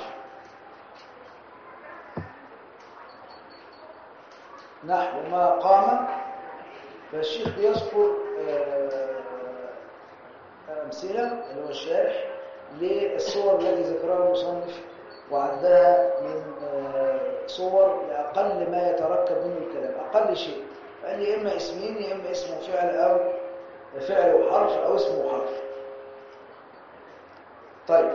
نحو ما قام فالشيخ بيذكر آه، أمثلة اللي هو الشارح للصور التي ذكرها المصنف وعدها من آه، صور لأقل ما يتركب منه الكلام أقل شيء قال لي إما اسمين يا إما اسم وفعل أو فعل وحرف أو اسم وحرف طيب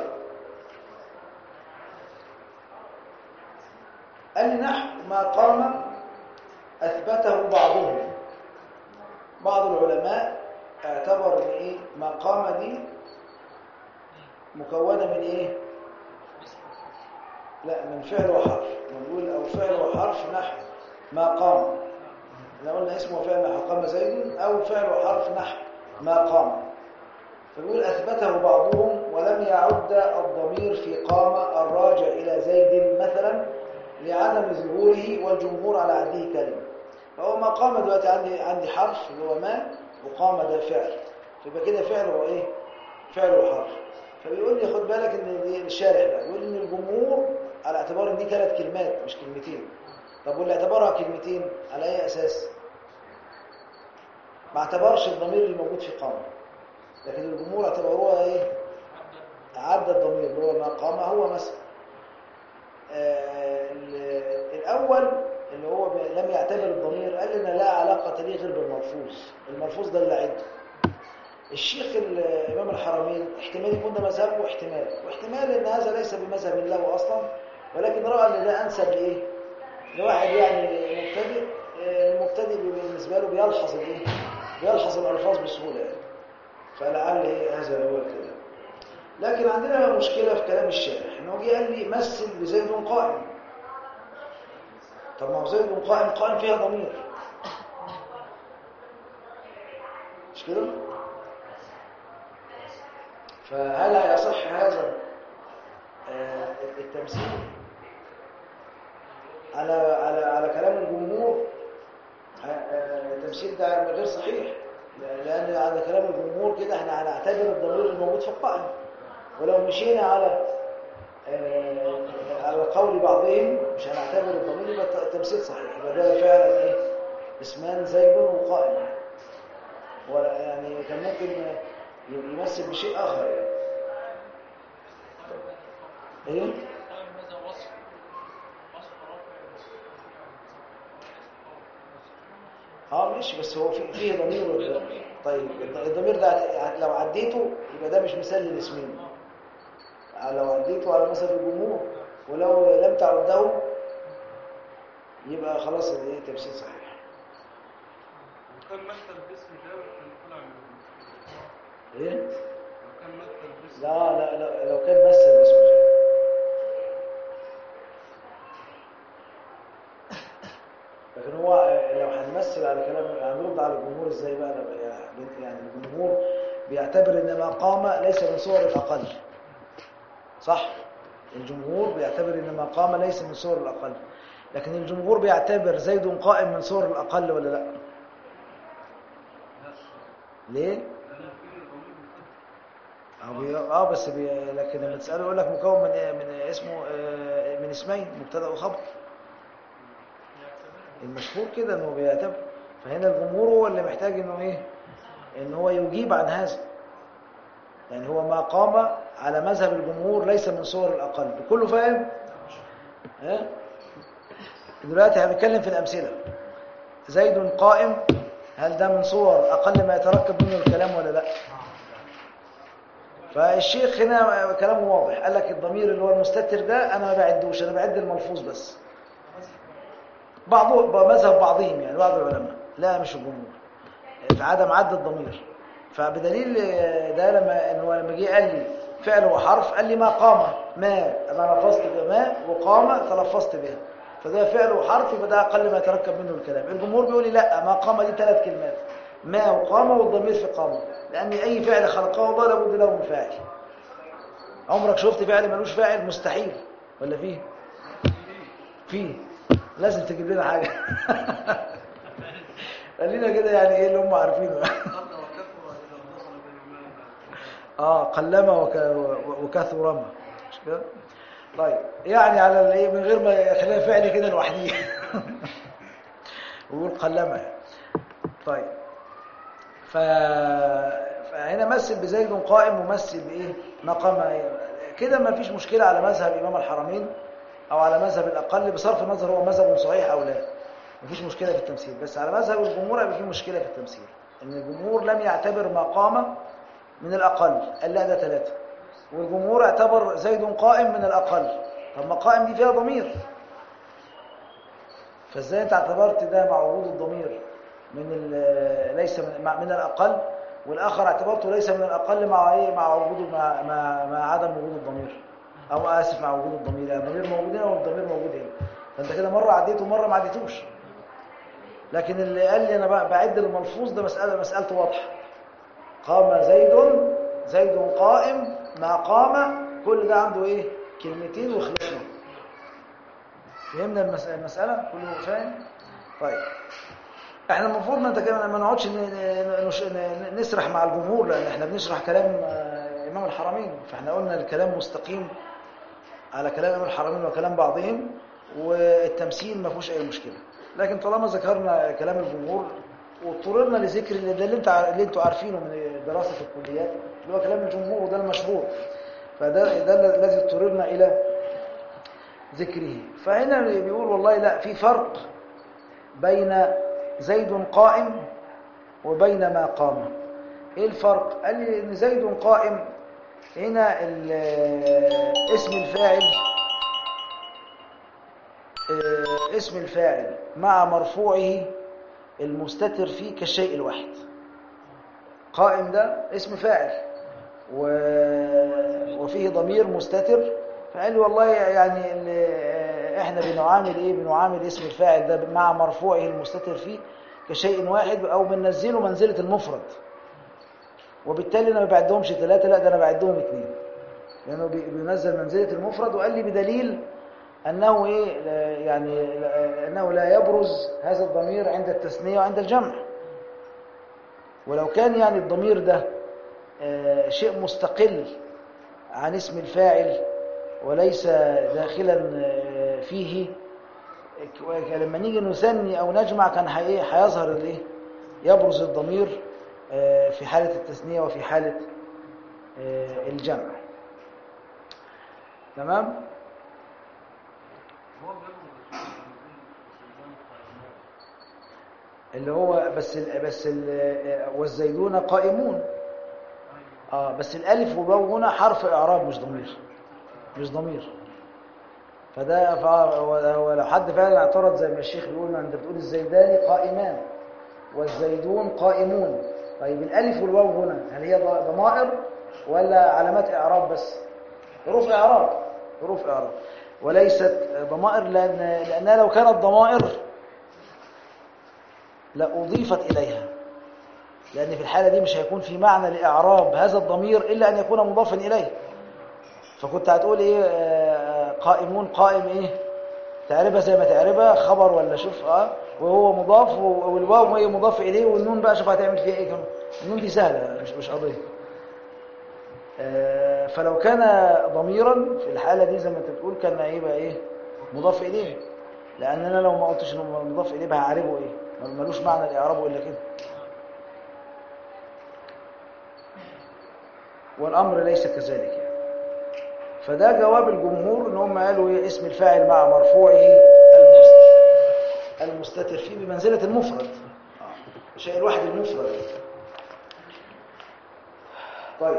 قال لي نحو ما قام أثبته بعضهم بعض العلماء اعتبر ان ايه ما قام دي مكونة من ايه لا من فعل وحرف نقول او فعل وحرف نحو ما قام احنا قلنا اسمه فعل نحو قام زيد أو فعل حرف نحو ما قام فبيقول أثبته بعضهم ولم يعد الضمير في قام الراجع إلى زيد مثلا لعدم ظهوره والجمهور على عده كلمة فهو ما قام دلوقتي عندي عندي حرف اللي هو ما وقام ده فعل فيبقى كده فعل هو ايه فعل وحرف فبيقول لي خد بالك ان دي الشارح بقى بيقول ان الجمهور على اعتبار ان دي ثلاث كلمات مش كلمتين طب واللي اعتبرها كلمتين على اي اساس ما اعتبرش الضمير اللي موجود في قام لكن الجمهور اعتبروها ايه عدى الضمير اللي هو ما قام هو مثلا آه، ال- الاول اللي هو ب- لم يعتبر الضمير قال لنا لا علاقه ليه غير بالملفوظ الملفوظ ده اللي عده الشيخ الامام الحرمين احتمال يكون ده مذهبه واحتمال واحتمال ان هذا ليس بمذهب له اصلا ولكن راى ان ده انسب لايه لواحد يعني مبتدئ آه، المبتدئ بالنسبه له بيلحظ الايه بيلحظ الالفاظ بسهوله يعني فلعل إيه هذا هو الكلام لكن عندنا بقى مشكله في كلام الشارح انه جه قال لي مثل بزيد قائم طب ما هو زيد قائم قائم فيها ضمير مش كده فهل هيصح هذا آه، التمثيل على على على كلام الجمهور آه، آه، التمثيل ده غير صحيح لان على كلام الجمهور كده احنا هنعتبر الضمير الموجود في القائم ولو مشينا على آه، على قول بعضهم مش هنعتبر الضمير يبقى التمثيل صحيح يبقى ده فعلا ايه اسمان زيد وقائم ولا يعني كان ممكن يمثل بشيء اخر يعني ايه هذا وصف وصف رفع اه ماشي بس هو في فيه ضمير ولا لا؟ طيب الضمير ده لو عديته يبقى ده مش مثال للاسمين لو عديته على مثل الجمهور ولو لم تعده يبقى خلاص الايه تمثيل صحيح لو كان مثل باسم جابر كان طلع من ايه لو كان مثل باسم لا لا لا لو كان مثل اسمه جابر. لكن هو لو هنمثل على كلام هنرد على الجمهور ازاي بقى أنا- يعني الجمهور بيعتبر ان ما قام ليس من صور الاقل صح الجمهور بيعتبر ان ما قام ليس من صور الاقل لكن الجمهور بيعتبر زيد قائم من صور الاقل ولا لا ليه أو بي... اه بس بي... لكن لما تساله يقول لك مكون من من اسمه آه، من اسمين مبتدا وخبر المشهور كده انه بيعتبر فهنا الجمهور هو اللي محتاج انه ايه ان هو يجيب عن هذا يعني هو ما قام على مذهب الجمهور ليس من صور الاقل كله فاهم ها دلوقتي هنتكلم في الامثله زيد قائم هل ده من صور اقل ما يتركب منه الكلام ولا لا فالشيخ هنا كلامه واضح قال لك الضمير اللي هو المستتر ده انا ما بعدوش انا بعد الملفوظ بس بعض مذهب بعضهم يعني بعض العلماء لا مش الجمهور في عدم عد الضمير فبدليل ده لما ان هو لما جه قال لي فعل وحرف قال لي ما قام ما انا لفظت بما وقام تلفظت بها فده فعل وحرف يبقى ده اقل ما يتركب منه الكلام الجمهور بيقول لي لا ما قام دي ثلاث كلمات ما وقام والضمير في قام لان اي فعل خلقه الله لابد له من فاعل عمرك شفت فعل ملوش فاعل مستحيل ولا فيه فيه لازم تجيب لنا حاجه خلينا كده يعني ايه اللي هم عارفينه اه قلما وك... وكثرما مش كده طيب يعني على الايه من غير ما يخليها فعل كده لوحديه ويقول قلما طيب ف... فهنا مثل بزيد قائم ومثل بايه مقام كده ما فيش مشكله على مذهب امام الحرمين او على مذهب الاقل بصرف النظر هو مذهب صحيح او لا مفيش مشكله في التمثيل بس على مذهب الجمهور هيبقى في مشكله في التمثيل ان الجمهور لم يعتبر ما قام من الاقل قال لا ده ثلاثه والجمهور اعتبر زيد قائم من الاقل طب ما قائم دي فيها ضمير فازاي انت اعتبرت ده مع وجود الضمير من ال- ليس من, مع- من الاقل والاخر اعتبرته ليس من الاقل مع ايه مع وجود مع, مع, مع عدم وجود الضمير او اسف مع وجود الضمير يعني الضمير موجود هنا والضمير موجود هنا فانت كده مره عديته ومره ما عديتوش لكن اللي قال لي انا بقى بعد الملفوظ ده مساله مسالته واضحه قام زيد زيد قائم ما قام كل ده عنده ايه كلمتين وخلصنا فهمنا المس- المساله كله فاهم طيب احنا المفروض ما نتكلم ما نقعدش ن- ن- نش- ن- نسرح مع الجمهور لان احنا بنشرح كلام آه، امام الحرمين فاحنا قلنا الكلام مستقيم على كلام امام الحرمين وكلام بعضهم والتمثيل ما فيهوش اي مشكله لكن طالما ذكرنا كلام الجمهور واضطررنا لذكر اللي ده اللي انت ع- اللي انتوا عارفينه من دراسه الكليات اللي هو كلام الجمهور وده المشهور فده ده الذي اضطررنا الى ذكره فهنا بيقول والله لا في فرق بين زيد قائم وبين ما قام ايه الفرق قال لي ان زيد قائم هنا ال- اسم الفاعل آه، اسم الفاعل مع مرفوعه المستتر فيه كالشيء الواحد قائم ده اسم فاعل و... وفيه ضمير مستتر فقال لي والله يعني ال- احنا بنعامل ايه بنعامل اسم الفاعل ده مع مرفوعه المستتر فيه كشيء واحد او بننزله منزله المفرد وبالتالي انا ما بعدهمش ثلاثه لا ده انا بعدهم اثنين لانه بي- بينزل منزله المفرد وقال لي بدليل انه ايه لا- يعني لا- انه لا يبرز هذا الضمير عند التثنيه وعند الجمع ولو كان يعني الضمير ده آه، شيء مستقل عن اسم الفاعل وليس داخلا آه، فيه ك- لما نيجي نثني او نجمع كان هي- إيه؟ هيظهر الايه يبرز الضمير آه، في حالة التثنية وفي حالة آه، الجمع تمام هو بيربط الزيدان قائمون اللي هو بس ال بس ال والزيدون قائمون اه بس الالف والواو هنا حرف اعراب مش ضمير مش ضمير فده ف- ولو حد فعلا اعترض زي ما الشيخ بيقول ما انت بتقول الزيدان قائمان والزيدون قائمون طيب الالف والواو هنا هل هي ض- ضمائر ولا علامات اعراب بس حروف اعراب حروف اعراب وليست ضمائر لان لانها لو كانت ضمائر لأضيفت إليها لأن في الحالة دي مش هيكون في معنى لإعراب هذا الضمير إلا أن يكون مضافا إليه فكنت هتقول إيه آه، قائمون قائم إيه تعربها زي ما تعربها خبر ولا شوف اه وهو مضاف و- والواو هي مضاف إليه والنون بقى شوف هتعمل فيها إيه كمان النون دي سهلة مش مش قضية آه، فلو كان ضميرا في الحالة دي زي ما انت بتقول كان هيبقى ايه مضاف اليه لان انا لو ما قلتش انه مضاف اليه بقى هعربه ايه ملوش معنى لاعرابه الا كده والامر ليس كذلك يعني. فده جواب الجمهور ان هم قالوا ايه اسم الفاعل مع مرفوعه المست- المستتر فيه بمنزله المفرد آه. الشيء الواحد المفرد طيب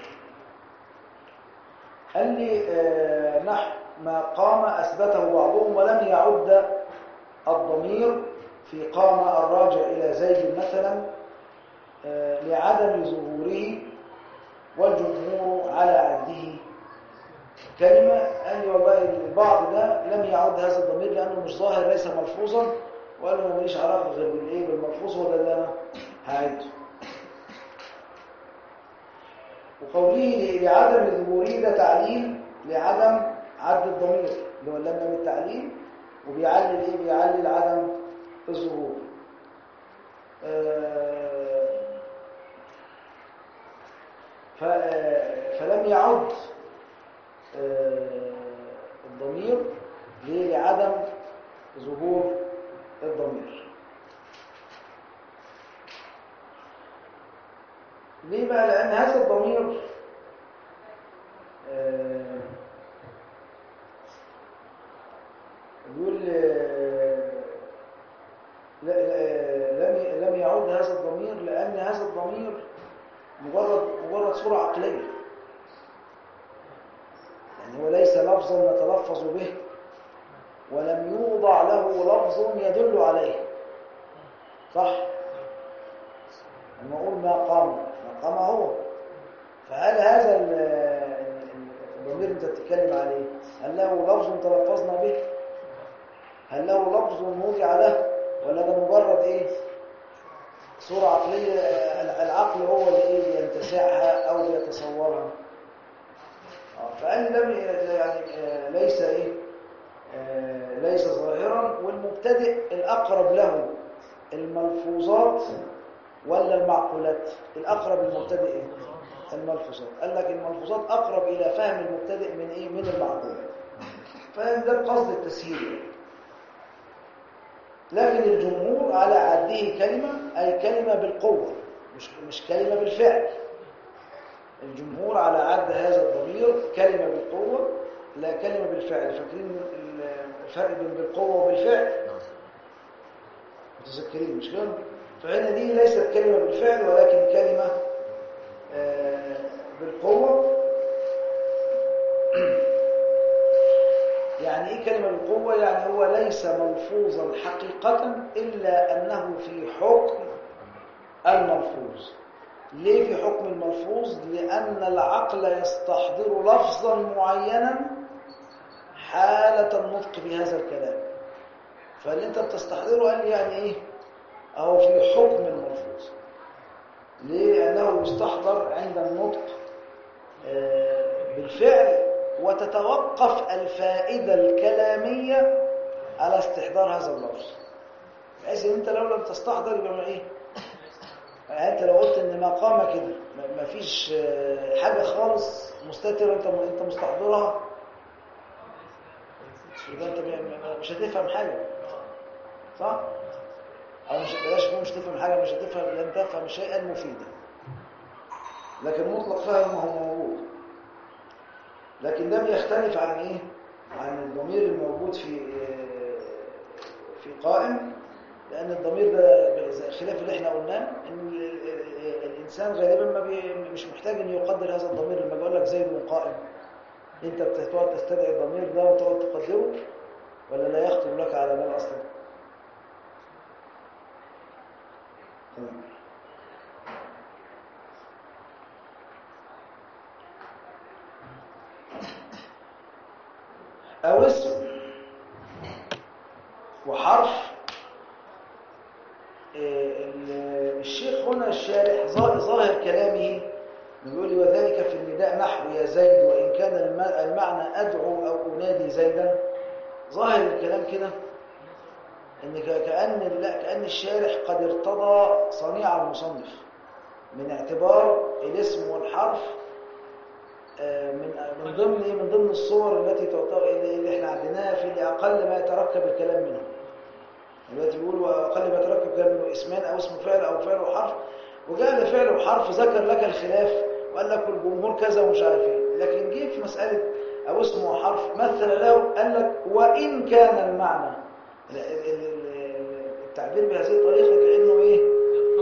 قال لي آه، نحو ما قام أثبته بعضهم ولم يعد الضمير في قام الراجع إلى زيد مثلا آه، لعدم ظهوره والجمهور على عده كلمة قال لي والله البعض ده لم يعد هذا الضمير لأنه مش ظاهر ليس ملفوظا وقال له ماليش علاقة غير بالإيه بالملفوظ ولا اللي أنا هعده وقوله لعدم ظهوره ده تعليل لعدم عد الضمير اللي هو اللام من التعليل وبيعلل ايه بيعلل عدم الظهور آه، ف- آه، فلم يعد آه، الضمير ليه لعدم ظهور الضمير ليه بقى لأن هذا الضمير آه، بيقول آه، لا لا- لم لم يعد هذا الضمير لأن هذا الضمير مجرد مجرد صورة عقلية يعني هو ليس لفظا نتلفظ به ولم يوضع له لفظ يدل عليه صح لما اقول ما قام ما قام هو فهل هذا ال- ال- الضمير انت بتتكلم عليه هل له لفظ تلفظنا به هل له لفظ وضع له ولا ده مجرد ايه صورة عقلية آه، العقل هو اللي ايه ينتزعها او يتصورها آه، فقال لم يعني آه، ليس ايه آه، ليس ظاهرا والمبتدئ الاقرب له الملفوظات ولا المعقولات الاقرب للمبتدئ ايه الملفوظات قال لك الملفوظات اقرب الى فهم المبتدئ من ايه من المعقولات فده القصد التسهيل لكن الجمهور على عده كلمة أي كلمة بالقوة مش مش كلمة بالفعل الجمهور على عد هذا الضمير كلمة بالقوة لا كلمة بالفعل فاكرين الفرق بين بالقوة وبالفعل متذكرين مش كده فهنا دي ليست كلمة بالفعل ولكن كلمة آه، بالقوة يعني ايه كلمة بالقوة يعني هو ليس ملفوظا حقيقة إلا أنه في حكم الملفوظ ليه في حكم الملفوظ لأن العقل يستحضر لفظا معينا حالة النطق بهذا الكلام فاللي انت بتستحضره قال لي يعني ايه اهو في حكم الملفوظ ليه لأنه يستحضر عند النطق آه، بالفعل وتتوقف الفائدة الكلامية على استحضار هذا اللفظ بحيث ان انت لو لم تستحضر يبقى ما ايه يعني انت لو قلت ان مقامة كده ما فيش آه، حاجة خالص مستترة انت انت مستحضرها يبقى انت م- مش هتفهم حاجة صح؟ او مش بلاش تقول مش تفهم حاجة مش هتفهم لن تفهم شيئا مفيدا لكن مطلق فهم هو موجود لكن ده بيختلف عن ايه عن الضمير الموجود في في قائم لان الضمير ده زي خلاف اللي احنا قلناه ان ال- ال- الانسان غالبا ما بي مش محتاج ان يقدر هذا الضمير لما بقول لك زيد قائم انت بتقعد تستدعي الضمير ده وتقعد تقدره ولا لا يخطر لك على بال اصلا تمام أو اسم وحرف إيه، ال- الشيخ هنا الشارح ظا- ظاهر كلامه بيقول لي وذلك في النداء نحو يا زيد وإن كان الم- المعنى أدعو أو أنادي زيدا ظاهر الكلام كده إن ك- كأن لا كأن الشارح قد ارتضى صنيع المصنف من اعتبار الاسم والحرف آه، من من ضمن إيه؟ من ضمن الصور التي تعتبر اللي اللي احنا عديناها في اللي اقل ما يتركب الكلام منه دلوقتي بيقول واقل ما يتركب الكلام منه اسمان او اسم فعل او فعل وحرف وجاء لفعل وحرف ذكر لك الخلاف وقال لك الجمهور كذا ومش عارف ايه لكن جه في مساله او اسم وحرف مثل له قال لك وان كان المعنى ال- ال- ال- التعبير بهذه الطريقه كانه ايه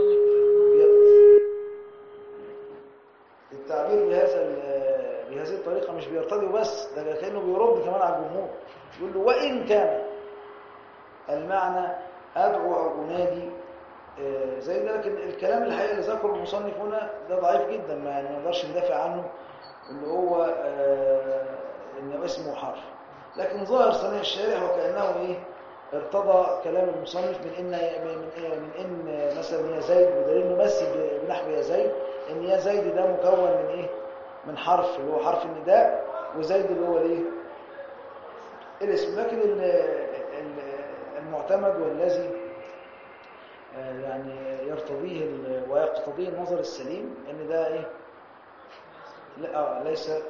التعبير بهذا ال- بهذه الطريقة مش بيرتضي بس ده كأنه بيرد كمان على الجمهور يقول له وإن كان المعنى أدعو أو أنادي آه، زي ده لكن الكلام الحقيقي اللي ذكره المصنف هنا ده ضعيف جدا ما يعني ما نقدرش ندافع عنه اللي هو آه، إنه اسمه حرف لكن ظاهر صنيع الشارح وكأنه إيه ارتضى كلام المصنف من ان من من ان مثلا يا زيد ودليل ممثل بنحو يا زيد ان يا زيد ده مكون من ايه من حرف اللي هو حرف النداء وزيد اللي هو الايه الاسم لكن ال- ال- المعتمد والذي آه، يعني يرتضيه ال- ويقتضيه النظر السليم ان ده ايه لا آه، ليس آه،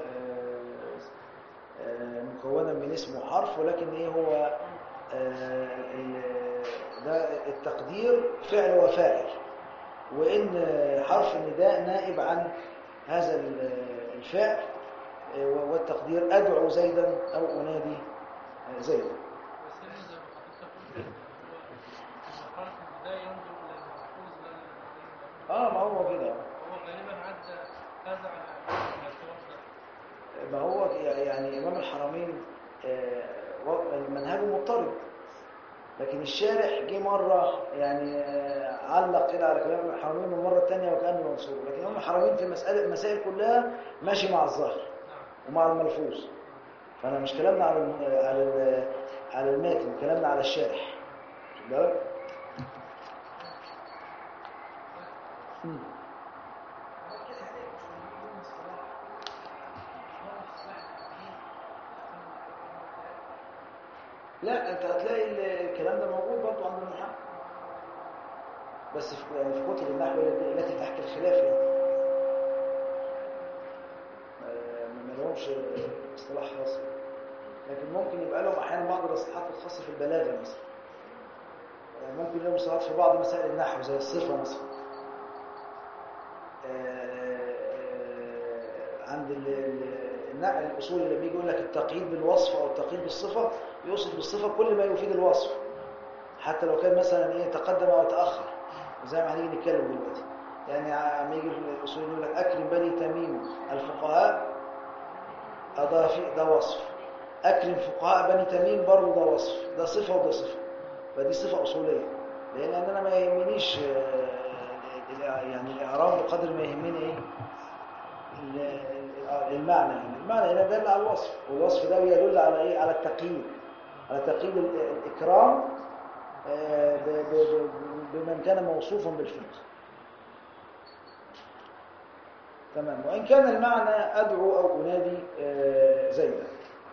آه، مكونا من اسم وحرف ولكن ايه هو آه، ال- ده التقدير فعل وفاعل وان حرف النداء نائب عن هذا ال- الفعل آه، والتقدير ادعو زيدا او انادي آه، زيدا بس زي ما حضرتك قلت هو حرف البداية ينظر إلى المحفوظ لا لل- اه ما هو كده هو غالبا عدى هذا على الاعتبار ده ما هو يعني امام الحرمين آه، و- منهجه مضطرب لكن الشارح جه مره يعني آه، علق كده على كلام الحرمين والمره الثانيه وكانه منصور لكن امام الحرمين في المساله المسائل كلها ماشي مع الظاهر ومع الملفوظ فانا مش كلامنا على الم- على ال- على الماتن كلامنا على الشارح واخد بالك مم. لا انت هتلاقي ال- الكلام ده موجود برضه عند المحقق بس في يعني في كتب النحو التي التي تحت الخلاف يعني ما- ما لهمش اصطلاح خاص لكن ممكن يبقى لهم احيانا بعض الاصطلاحات الخاصه في البلاغه مثلا يعني ممكن لهم اصطلاحات في بعض مسائل النحو زي الصفه مثلا آه، عند ال- ال- النقل الاصولي لما يجي يقول لك التقييد بالوصف او التقييد بالصفه يقصد بالصفه كل ما يفيد الوصف حتى لو كان مثلا ايه تقدم او تاخر زي ما هنيجي نتكلم دلوقتي يعني عم يجي الاصولي يقول لك اكرم بني تميم الفقهاء ده في ده وصف اكرم فقهاء بني تميم برضه ده وصف ده صفه وده صفه فدي صفه اصوليه لان انا ما يهمنيش آه، الإع- يعني الاعراب بقدر ما يهمني ايه ال- ال- المعنى يعني المعنى هنا دل على الوصف والوصف ده يدل على ايه على التقييد على تقييد ال- الاكرام آه، ب- ب- ب- بمن كان موصوفا بالفقه تمام وان كان المعنى ادعو او انادي آه، زيدا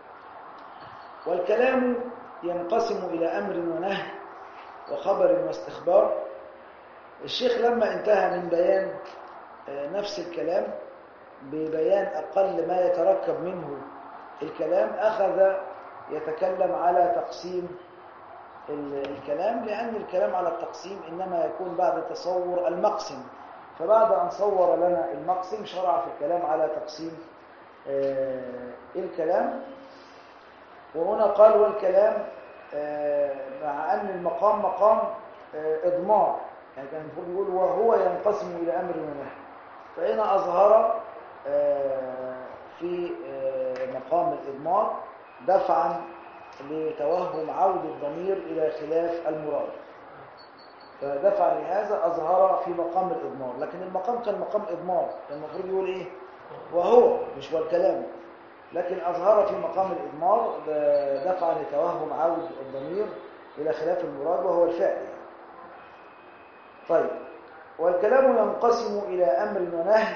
والكلام ينقسم الى امر ونهي وخبر واستخبار الشيخ لما انتهى من بيان آه، نفس الكلام ببيان أقل ما يتركب منه الكلام أخذ يتكلم على تقسيم ال- الكلام لأن الكلام على التقسيم إنما يكون بعد تصور المقسم فبعد أن صور لنا المقسم شرع في الكلام على تقسيم آه، الكلام وهنا قال والكلام آه، مع أن المقام مقام آه، إضمار يعني كان المفروض يقول وهو ينقسم إلى أمر ونهي فهنا أظهر آه، في آه، مقام الإضمار دفعا لتوهم عود الضمير إلى خلاف المراد فدفع لهذا أظهر في مقام الإضمار لكن المقام كان مقام إضمار كان المفروض يقول إيه وهو مش والكلام لكن أظهر في مقام الإضمار ب- دفعا لتوهم عود الضمير إلى خلاف المراد وهو الفعل يعني. طيب والكلام ينقسم إلى أمر ونهي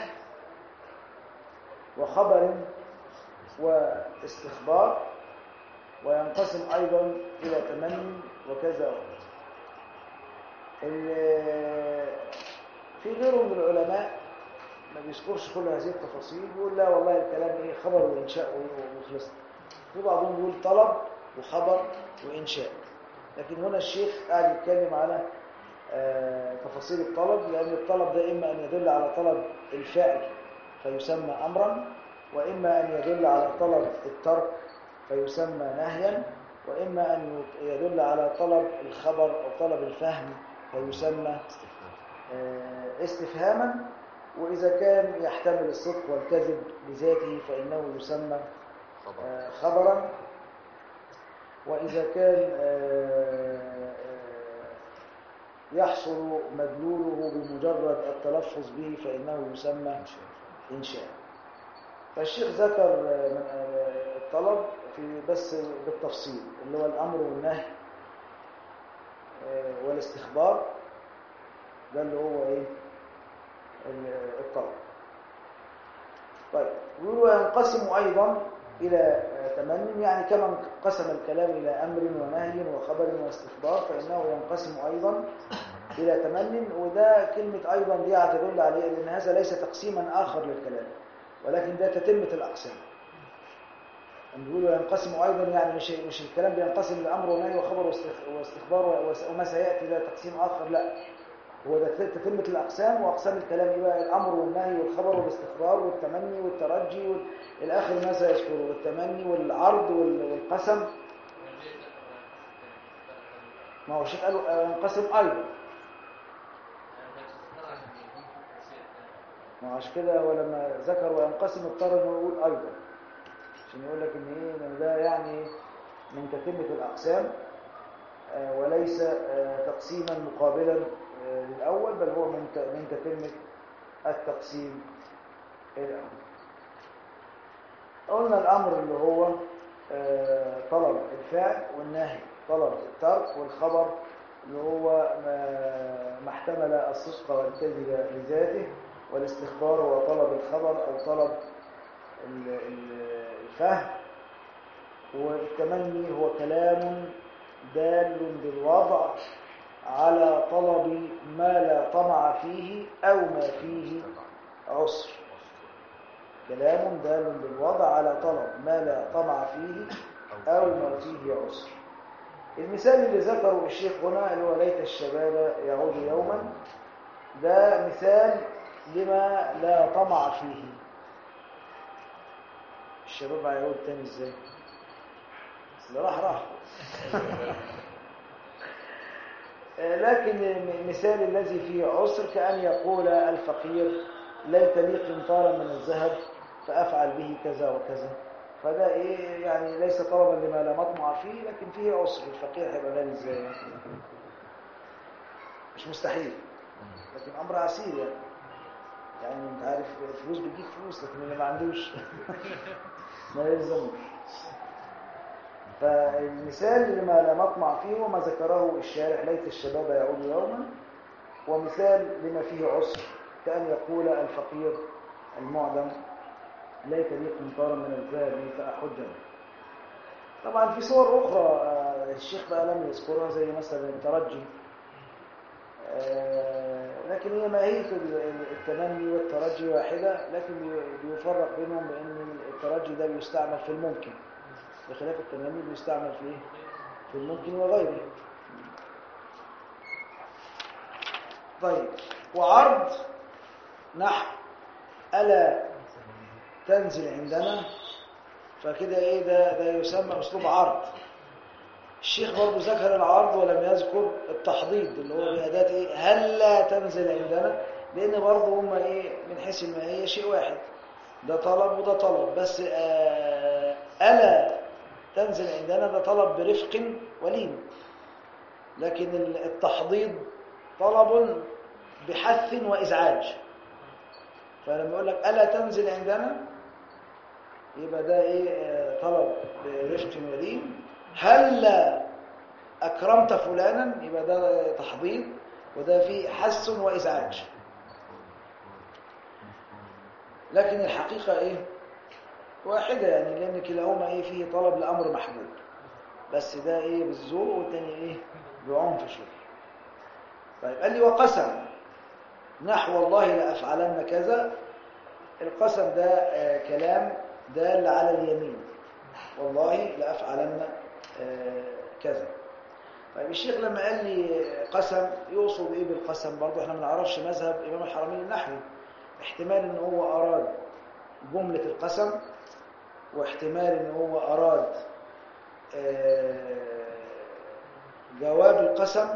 وخبر واستخبار وينقسم أيضا إلى تمني وكذا وكذا ال- في غيره من العلماء ما بيذكرش كل هذه التفاصيل يقول لا والله الكلام ايه خبر وانشاء وخلصنا في بعضهم يقول طلب وخبر وانشاء لكن هنا الشيخ قاعد يتكلم على آه، تفاصيل الطلب لان الطلب ده اما ان يدل على طلب الفعل فيسمى امرا واما ان يدل على طلب الترك فيسمى نهيا واما ان يدل على طلب الخبر او طلب الفهم فيسمى آه، استفهاما وإذا كان يحتمل الصدق والكذب بذاته فإنه يسمى خبر آه، خبرا وإذا كان آه، آه، يحصل مدلوله بمجرد التلفظ به فإنه يسمى إنشاء فالشيخ ذكر آه، من آه، الطلب في بس بالتفصيل اللي هو الأمر والنهي آه، والاستخبار ده اللي هو إيه ال- الطلب طيب ويقول وينقسم أيضا إلى آه، تمن يعني كما انقسم الكلام إلى أمر ونهي وخبر واستخبار فإنه ينقسم أيضا إلى تمن وده كلمة أيضا دي هتدل عليه لأن هذا ليس تقسيما آخر للكلام ولكن ده تتمة الأقسام لما بيقولوا ينقسم أيضا يعني مش مش الكلام بينقسم لأمر ونهي وخبر واستخ- واستخبار وس- وما سيأتي ده تقسيم آخر لا هو ده تتمة الأقسام وأقسام الكلام يبقى الأمر والنهي والخبر والاستخبار والتمني والترجي وال- إلى آخر ما سيذكره والتمني والعرض وال- والقسم ما هو الشيخ قالوا آه، ينقسم أيضا ما هو عشان كده هو لما ذكر وينقسم اضطر انه يقول ايضا عشان يقول لك ان ايه ان ده يعني من تتمه الاقسام آه، وليس آه، تقسيما مقابلا آه، للاول بل هو من ت- من تتمه التقسيم الاول قلنا الامر اللي هو آه، طلب الفعل والنهي طلب الترك والخبر اللي هو ما, ما احتمل الصدق والكذب لذاته والاستخبار هو طلب الخبر أو طلب ال- ال- الفهم والتمني هو كلام دال بالوضع على طلب ما لا طمع فيه أو ما فيه عسر كلام دال بالوضع على طلب ما لا طمع فيه أو ما فيه عسر المثال اللي ذكره الشيخ هنا اللي هو ليت الشباب يعود يوما ده مثال لما لا طمع فيه الشباب هيعود تاني ازاي اللي راح راح آه، لكن المثال الذي فيه عسر كأن يقول الفقير ليت لي قنطارا من الذهب فأفعل به كذا وكذا فده ايه يعني ليس طلبا لما لا مطمع فيه لكن فيه عسر الفقير هيبقى غني ازاي مش مستحيل لكن امر عسير يعني يعني انت عارف الفلوس بتجيب فلوس لكن اللي ما عندوش ما يلزموش فالمثال لما لا مطمع فيه وما ذكره الشارح ليت الشباب يعود يوما ومثال لما فيه عسر كأن يقول الفقير المعدم ليت لي قنطارا من الذهب فأحجه طبعا في صور أخرى آه، الشيخ بقى لم يذكرها زي مثلا الترجي آه، لكن هي ماهية ال- ال- التمني والترجي واحدة لكن بي- بيفرق بينهم بأن الترجي ده بيستعمل في الممكن بخلاف التمني بيستعمل في إيه؟ في الممكن وغيره طيب وعرض نحو ألا تنزل عندنا فكده ايه ده ده يسمى اسلوب عرض الشيخ برضه ذكر العرض ولم يذكر التحضيض اللي هو بأداة ايه هل لا تنزل عندنا لان برضه هما ايه من حيث الماهيه شيء واحد ده طلب وده طلب بس آه الا تنزل عندنا ده طلب برفق ولين لكن التحضيض طلب بحث وازعاج فلما يقول لك الا تنزل عندنا يبقى ده ايه آه، طلب برفق ولين هل اكرمت فلانا يبقى ده تحضيض وده فيه حس وازعاج لكن الحقيقه ايه واحده يعني لان كلاهما ايه فيه طلب لامر محبوب بس ده ايه بالذوق والتاني ايه بعنف شويه طيب قال لي وقسم نحو والله لأفعلن كذا القسم ده آه، كلام دال على اليمين والله لأفعلن آه، كذا طيب الشيخ لما قال لي قسم يقصد ايه بالقسم برضه احنا ما نعرفش مذهب امام الحرمين النحوي احتمال ان هو اراد جملة القسم واحتمال ان هو اراد آه، جواب القسم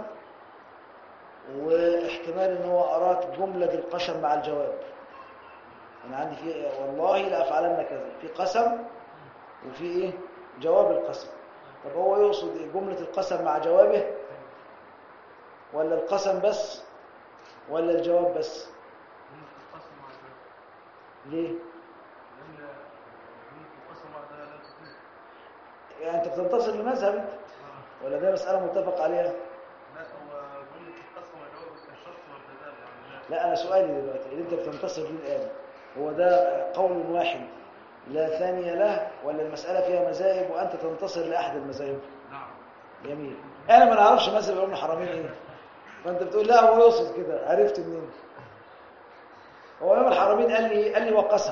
واحتمال ان هو اراد جملة القسم مع الجواب انا عندي في والله لافعلن كذا في قسم وفي ايه جواب القسم طب هو يقصد إيه؟ جملة القسم مع جوابه ولا القسم بس ولا الجواب بس جملة القسم مع ده ليه لأن جملة القسم مع ده لا تفيد يعني انت بتنتصر لمذهب انت آه. ولا ده مسألة متفق عليها لا هو جملة القسم والجواب الشرط والبدال يعني لا لا انا سؤالي دلوقتي اللي انت بتنتصر ليه الان هو ده قول واحد لا ثاني له ولا المسألة فيها مذاهب وانت تنتصر لأحد المذاهب نعم جميل انا ما نعرفش مذهب امام الحرمين ايه فانت بتقول لا هو يقصد كده عرفت منين هو امام الحرمين قال لي قال لي وقسم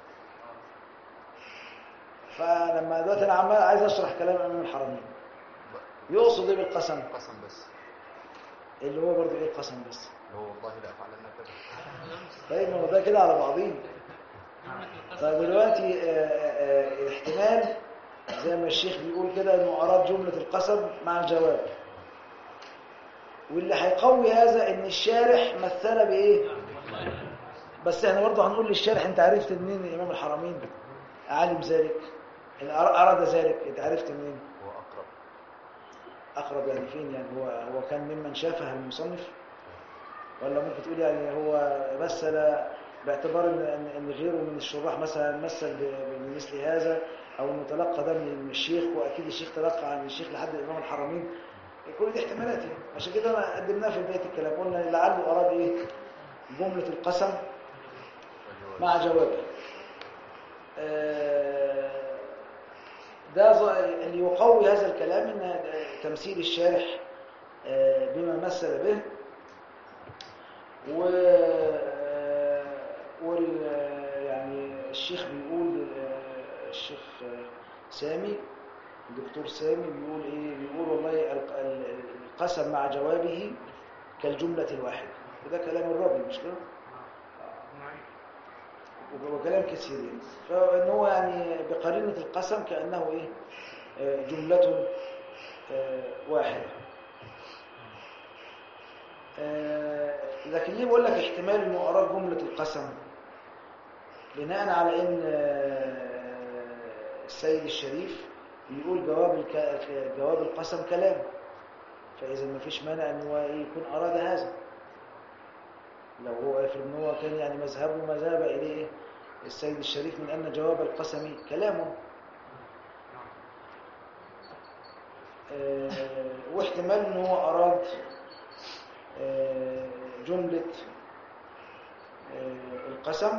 فلما دلوقتي انا عمال عايز اشرح كلام امام الحرمين يقصد ايه بالقسم قسم بس اللي هو برضه ايه القسم بس اللي هو والله لا افعلن كذا طيب ما هو ده كده على بعضين طيب دلوقتي آه، آه، آه، الاحتمال زي ما الشيخ بيقول كده انه اراد جملة القسم مع الجواب واللي هيقوي هذا ان الشارح مثل بايه بس احنا برضه هنقول للشارح انت عرفت منين امام الحرمين عالم ذلك ان أر- اراد ذلك انت عرفت منين هو اقرب اقرب يعني فين يعني هو هو كان ممن شافها المصنف ولا ممكن تقول يعني هو مثل باعتبار ان ان إن غيره من الشراح مثلا مثل ب- بمثل هذا او انه تلقى ده من الشيخ واكيد الشيخ تلقى عن الشيخ لحد الامام الحرمين كل دي احتمالات يعني عشان كده ما قدمناها في بدايه الكلام قلنا لعله اراد ايه جمله القسم مع جوابه آه، ده ظ- اللي يقوي هذا الكلام ان تمثيل الشارح آه، بما مثل به و آه، وال يعني الشيخ بيقول آه، الشيخ آه، سامي الدكتور سامي بيقول ايه بيقول والله الق- ال- القسم مع جوابه كالجملة الواحدة وده كلام الربي مش كده وكلام كثيرين فان هو يعني بقرينة القسم كأنه ايه آه، جملة آه، واحدة آه، لكن ليه بقول لك احتمال انه اراد جملة القسم بناء على ان آه، السيد الشريف بيقول جواب الك... جواب القسم كلام فاذا ما فيش مانع ان هو إيه يكون اراد هذا لو هو يفرض ان هو كان يعني مذهبه ما ذهب اليه السيد الشريف من ان جواب القسم كلام آه، واحتمال ان هو اراد آه، جملة آه، القسم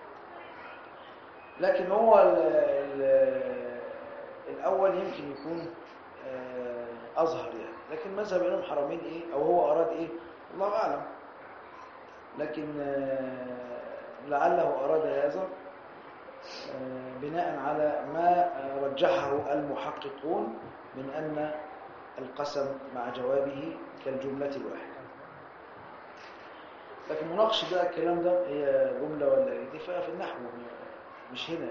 لكن هو ال ال الأول يمكن يكون آه، أظهر يعني لكن مذهب الإمام حرمين إيه أو هو أراد إيه الله أعلم لكن آه، لعله أراد هذا آه، بناء على ما آه، رجحه المحققون من أن القسم مع جوابه كالجملة الواحدة لكن مناقشة بقى الكلام ده هي جملة ولا إيه دي فيها في النحو مش هنا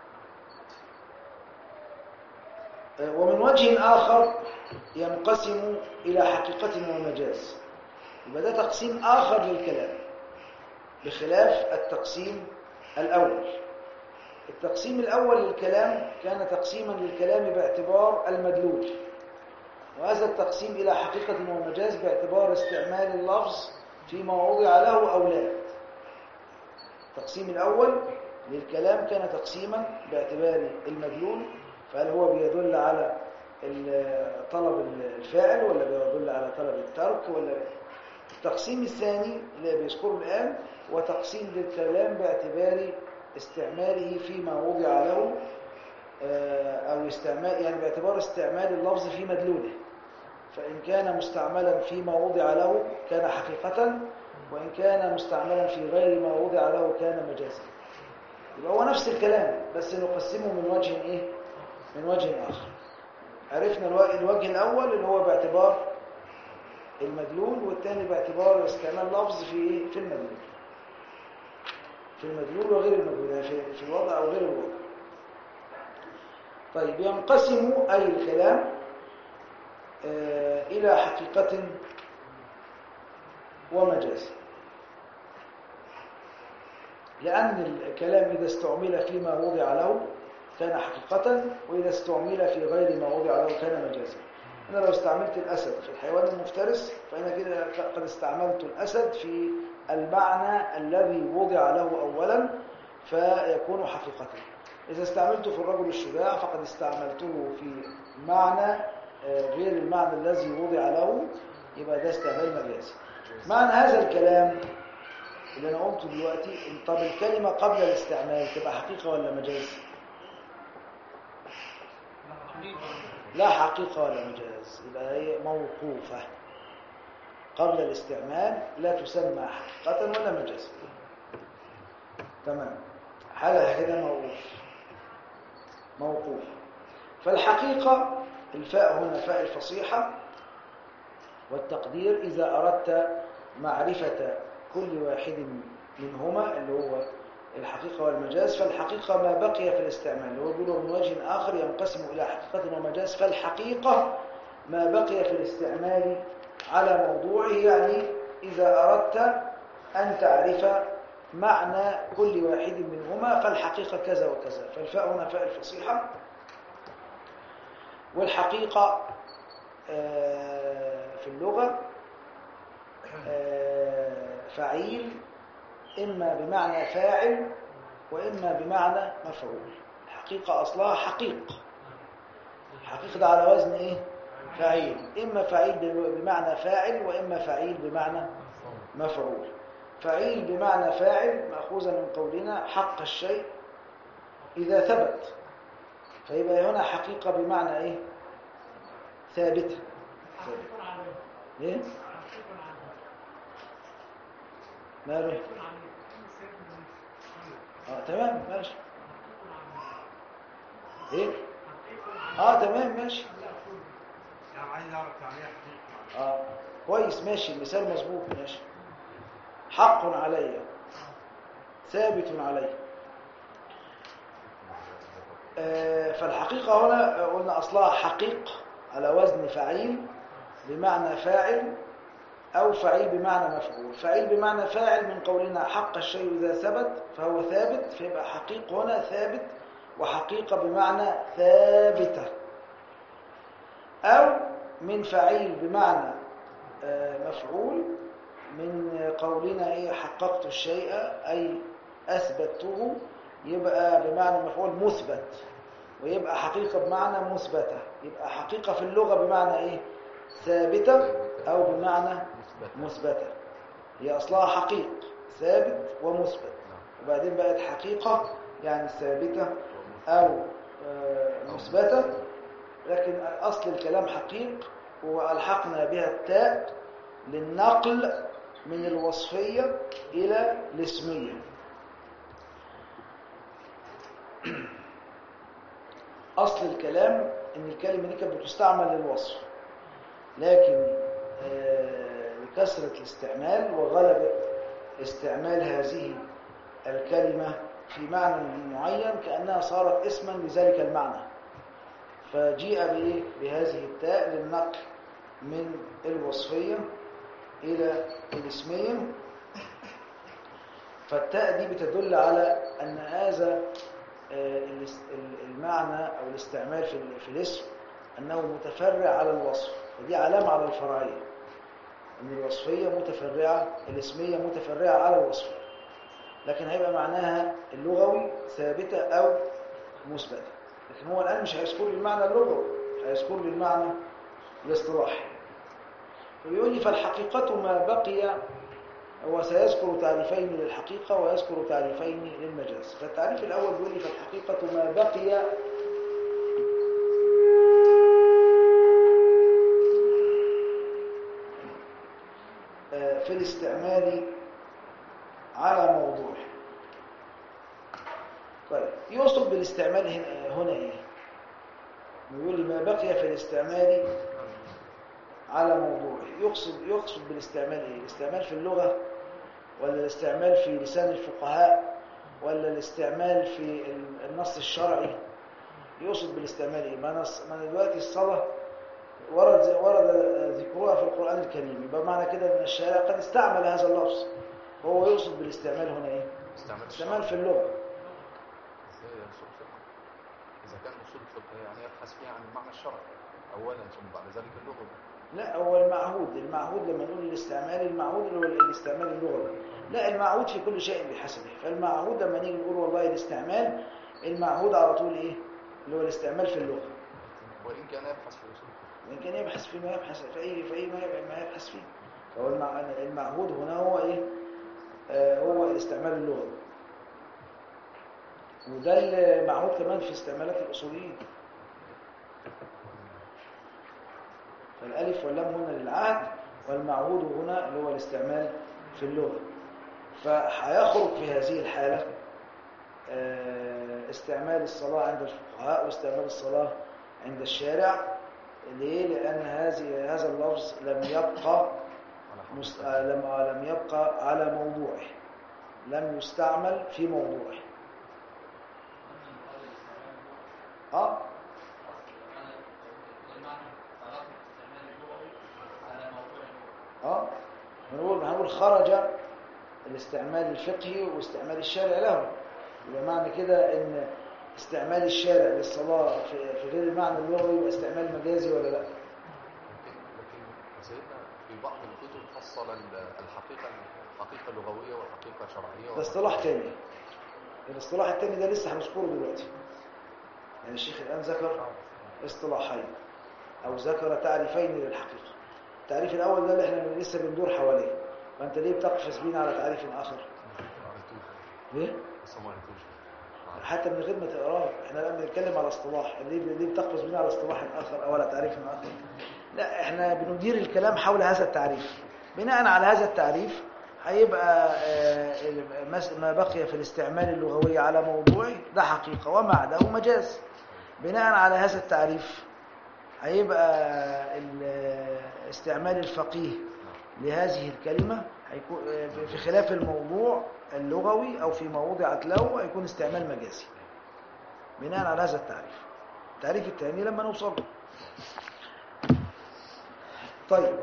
آه، ومن وجه آخر ينقسم إلى حقيقة ومجاز يبقى ده تقسيم آخر للكلام بخلاف التقسيم الأول التقسيم الأول للكلام كان تقسيما للكلام باعتبار المدلول وهذا التقسيم إلى حقيقة ومجاز باعتبار استعمال اللفظ فيما وضع له أو لا التقسيم الأول للكلام كان تقسيما باعتبار المدلول فهل هو بيدل على ال- طلب الفاعل ولا بيدل على طلب الترك ولا التقسيم الثاني اللي بيذكره الآن هو تقسيم للكلام باعتبار استعماله فيما وضع له آه، أو استعمال يعني باعتبار استعمال اللفظ في مدلوله فإن كان مستعملا فيما وضع له كان حقيقة وإن كان مستعملا في غير ما وضع له كان مجازا يبقى هو نفس الكلام بس نقسمه من وجه إيه؟ من وجه آخر عرفنا الو- الوجه الأول اللي هو باعتبار المدلول والثاني باعتبار استعمال لفظ في إيه؟ في المدلول في المدلول وغير المدلول يعني في في الوضع أو غير الوضع طيب ينقسم أي الكلام آه، إلى حقيقة ومجاز لأن الكلام إذا استعمل فيما وضع له كان حقيقة وإذا استعمل في غير ما وضع له كان مجازا أنا لو استعملت الأسد في الحيوان المفترس فأنا كده قد استعملت الأسد في المعنى الذي وضع له أولا فيكون حقيقة إذا استعملته في الرجل الشجاع فقد استعملته في معنى آه، غير المعنى الذي وضع له يبقى ده استعمال مجازي معنى هذا الكلام اللي أنا قلته دلوقتي إن طب الكلمة قبل الاستعمال تبقى حقيقة ولا مجاز؟ لا حقيقة ولا مجاز يبقى هي موقوفة قبل الاستعمال لا تسمى حقيقة ولا مجاز تمام حالها كده موقوف موقوف فالحقيقة الفاء هنا فاء الفصيحة والتقدير إذا أردت معرفة كل واحد منهما اللي هو الحقيقة والمجاز فالحقيقة ما بقي في الاستعمال اللي هو بيقولوا من وجه آخر ينقسم إلى حقيقة ومجاز فالحقيقة ما بقي في الاستعمال على موضوعه يعني إذا أردت أن تعرف معنى كل واحد منهما فالحقيقة كذا وكذا فالفاء هنا فاء الفصيحة والحقيقة آه، في اللغة آه، فعيل إما بمعنى فاعل وإما بمعنى مفعول الحقيقة أصلها حقيق الحقيقة ده على وزن إيه؟ فعيل إما فعيل بمعنى فاعل وإما فعيل بمعنى مفعول فعيل بمعنى فاعل مأخوذا من قولنا حق الشيء إذا ثبت فيبقى هنا حقيقة بمعنى إيه ثابتة إيه ماله اه تمام ماشي ايه اه تمام ماشي يعني عايز اعرف يعني ايه حقيقة اه كويس ماشي المثال مظبوط ماشي حق علي ثابت علي آه فالحقيقة هنا قلنا أصلها حقيق على وزن فعيل بمعنى فاعل أو فعيل بمعنى مفعول فعيل بمعنى فاعل من قولنا حق الشيء إذا ثبت فهو ثابت فيبقى حقيق هنا ثابت وحقيقة بمعنى ثابتة أو من فعيل بمعنى آه، مفعول من قولنا إيه حققت الشيء أي أثبته يبقى بمعنى مفعول مثبت ويبقى حقيقة بمعنى مثبتة يبقى حقيقة في اللغة بمعنى إيه ثابتة أو بمعنى مثبت مثبتة هي أصلها حقيق ثابت ومثبت وبعدين بقت حقيقة يعني ثابتة أو آه، مثبتة لكن أصل الكلام حقيق وألحقنا بها التاء للنقل من الوصفية إلى الاسمية أصل الكلام إن الكلمة دي كانت بتستعمل للوصف لكن آه، لكثرة الاستعمال وغلبة استعمال هذه الكلمة في معنى معين كأنها صارت اسما لذلك المعنى فجيء بإيه؟ بهذه التاء للنقل من الوصفية إلى الاسمية فالتاء دي بتدل على أن هذا آه، الاس- ال- المعنى أو الاستعمال في ال- في الاسم أنه متفرع على الوصف ودي علامة على الفرعية أن الوصفية متفرعة الاسمية متفرعة على الوصفية لكن هيبقى معناها اللغوي ثابتة أو مثبتة لكن هو الآن مش هيذكر لي المعنى اللغوي هيذكر لي المعنى الاصطلاحي ويقول لي فالحقيقة ما بقي هو سيذكر تعريفين للحقيقة ويذكر تعريفين للمجاز فالتعريف الأول بيقول لي فالحقيقة ما بقي آه، في الاستعمال على موضوع طيب يقصد بالاستعمال هنا, هنا ايه يقول لي ما بقي في الاستعمال على موضوع يقصد يقصد بالاستعمال ايه الاستعمال في اللغة ولا الاستعمال في لسان الفقهاء ولا الاستعمال في النص الشرعي يقصد بالاستعمال ايه ما نص ما دلوقتي الصلاة ورد ورد ذكرها في القرآن الكريم يبقى معنى كده ان الشارع قد استعمل هذا اللفظ هو يقصد بالاستعمال هنا ايه استعمال استعمال الشرع في اللغة ازاي يا اصول الفقه اذا كان اصول الفقه يعني يبحث فيها عن المعنى الشرعي اولا ثم بعد ذلك اللغوي لا هو المعهود المعهود لما نقول الاستعمال المعهود اللي هو الاستعمال اللغوي لا المعهود في كل شيء بحسبه فالمعهود لما نيجي نقول والله الاستعمال المعهود على طول ايه اللي هو الاستعمال في اللغة وان كان يبحث في اصول الفقه وإن كان يبحث فيما يبحث في أي في أي ما يب- ما يبحث فيه فهو المع- المعهود هنا هو إيه آه هو الاستعمال اللغوي وده المعهود كمان في استعمالات الأصوليين فالألف واللام هنا للعهد والمعهود هنا اللي هو الاستعمال في اللغة فهيخرج في هذه الحالة آه، استعمال الصلاة عند الفقهاء واستعمال الصلاة عند الشارع ليه؟ لأن هذه هذا اللفظ لم يبقى على حد مست... آه، لم آه، لم يبقى على موضوعه لم يستعمل في موضوعه اه اه هنقول هنقول خرج الاستعمال الفقهي واستعمال الشارع له يبقى معنى كده ان استعمال الشارع للصلاة في, في غير المعنى اللغوي يبقى استعمال مجازي ولا لا لكن لكن سيدنا في بعض الكتب فصل ال- الحقيقه حقيقه لغويه وحقيقه شرعيه ده اصطلاح تاني الاصطلاح التاني ده لسه هنذكره دلوقتي يعني الشيخ الآن ذكر اصطلاحين أو ذكر تعريفين للحقيقة التعريف الأول ده اللي احنا لسه بندور حواليه فأنت ليه بتقفز بينا على تعريف آخر؟ ليه؟ بس ما عرفتوش حتى من غير ما تقراه احنا الآن بنتكلم على اصطلاح ليه ليه بتقفز بينا على اصطلاح آخر أو على تعريف آخر؟ لا احنا بندير الكلام حول هذا التعريف بناء على هذا التعريف هيبقى آه، مس- ما بقي في الاستعمال اللغوي على موضوعه ده حقيقة وما عداه مجاز بناء على هذا التعريف هيبقى ال- استعمال الفقيه لهذه الكلمة هيكون آه، في خلاف الموضوع اللغوي أو فيما وضعت له هيكون استعمال مجازي بناء على هذا التعريف التعريف الثاني لما نوصل له طيب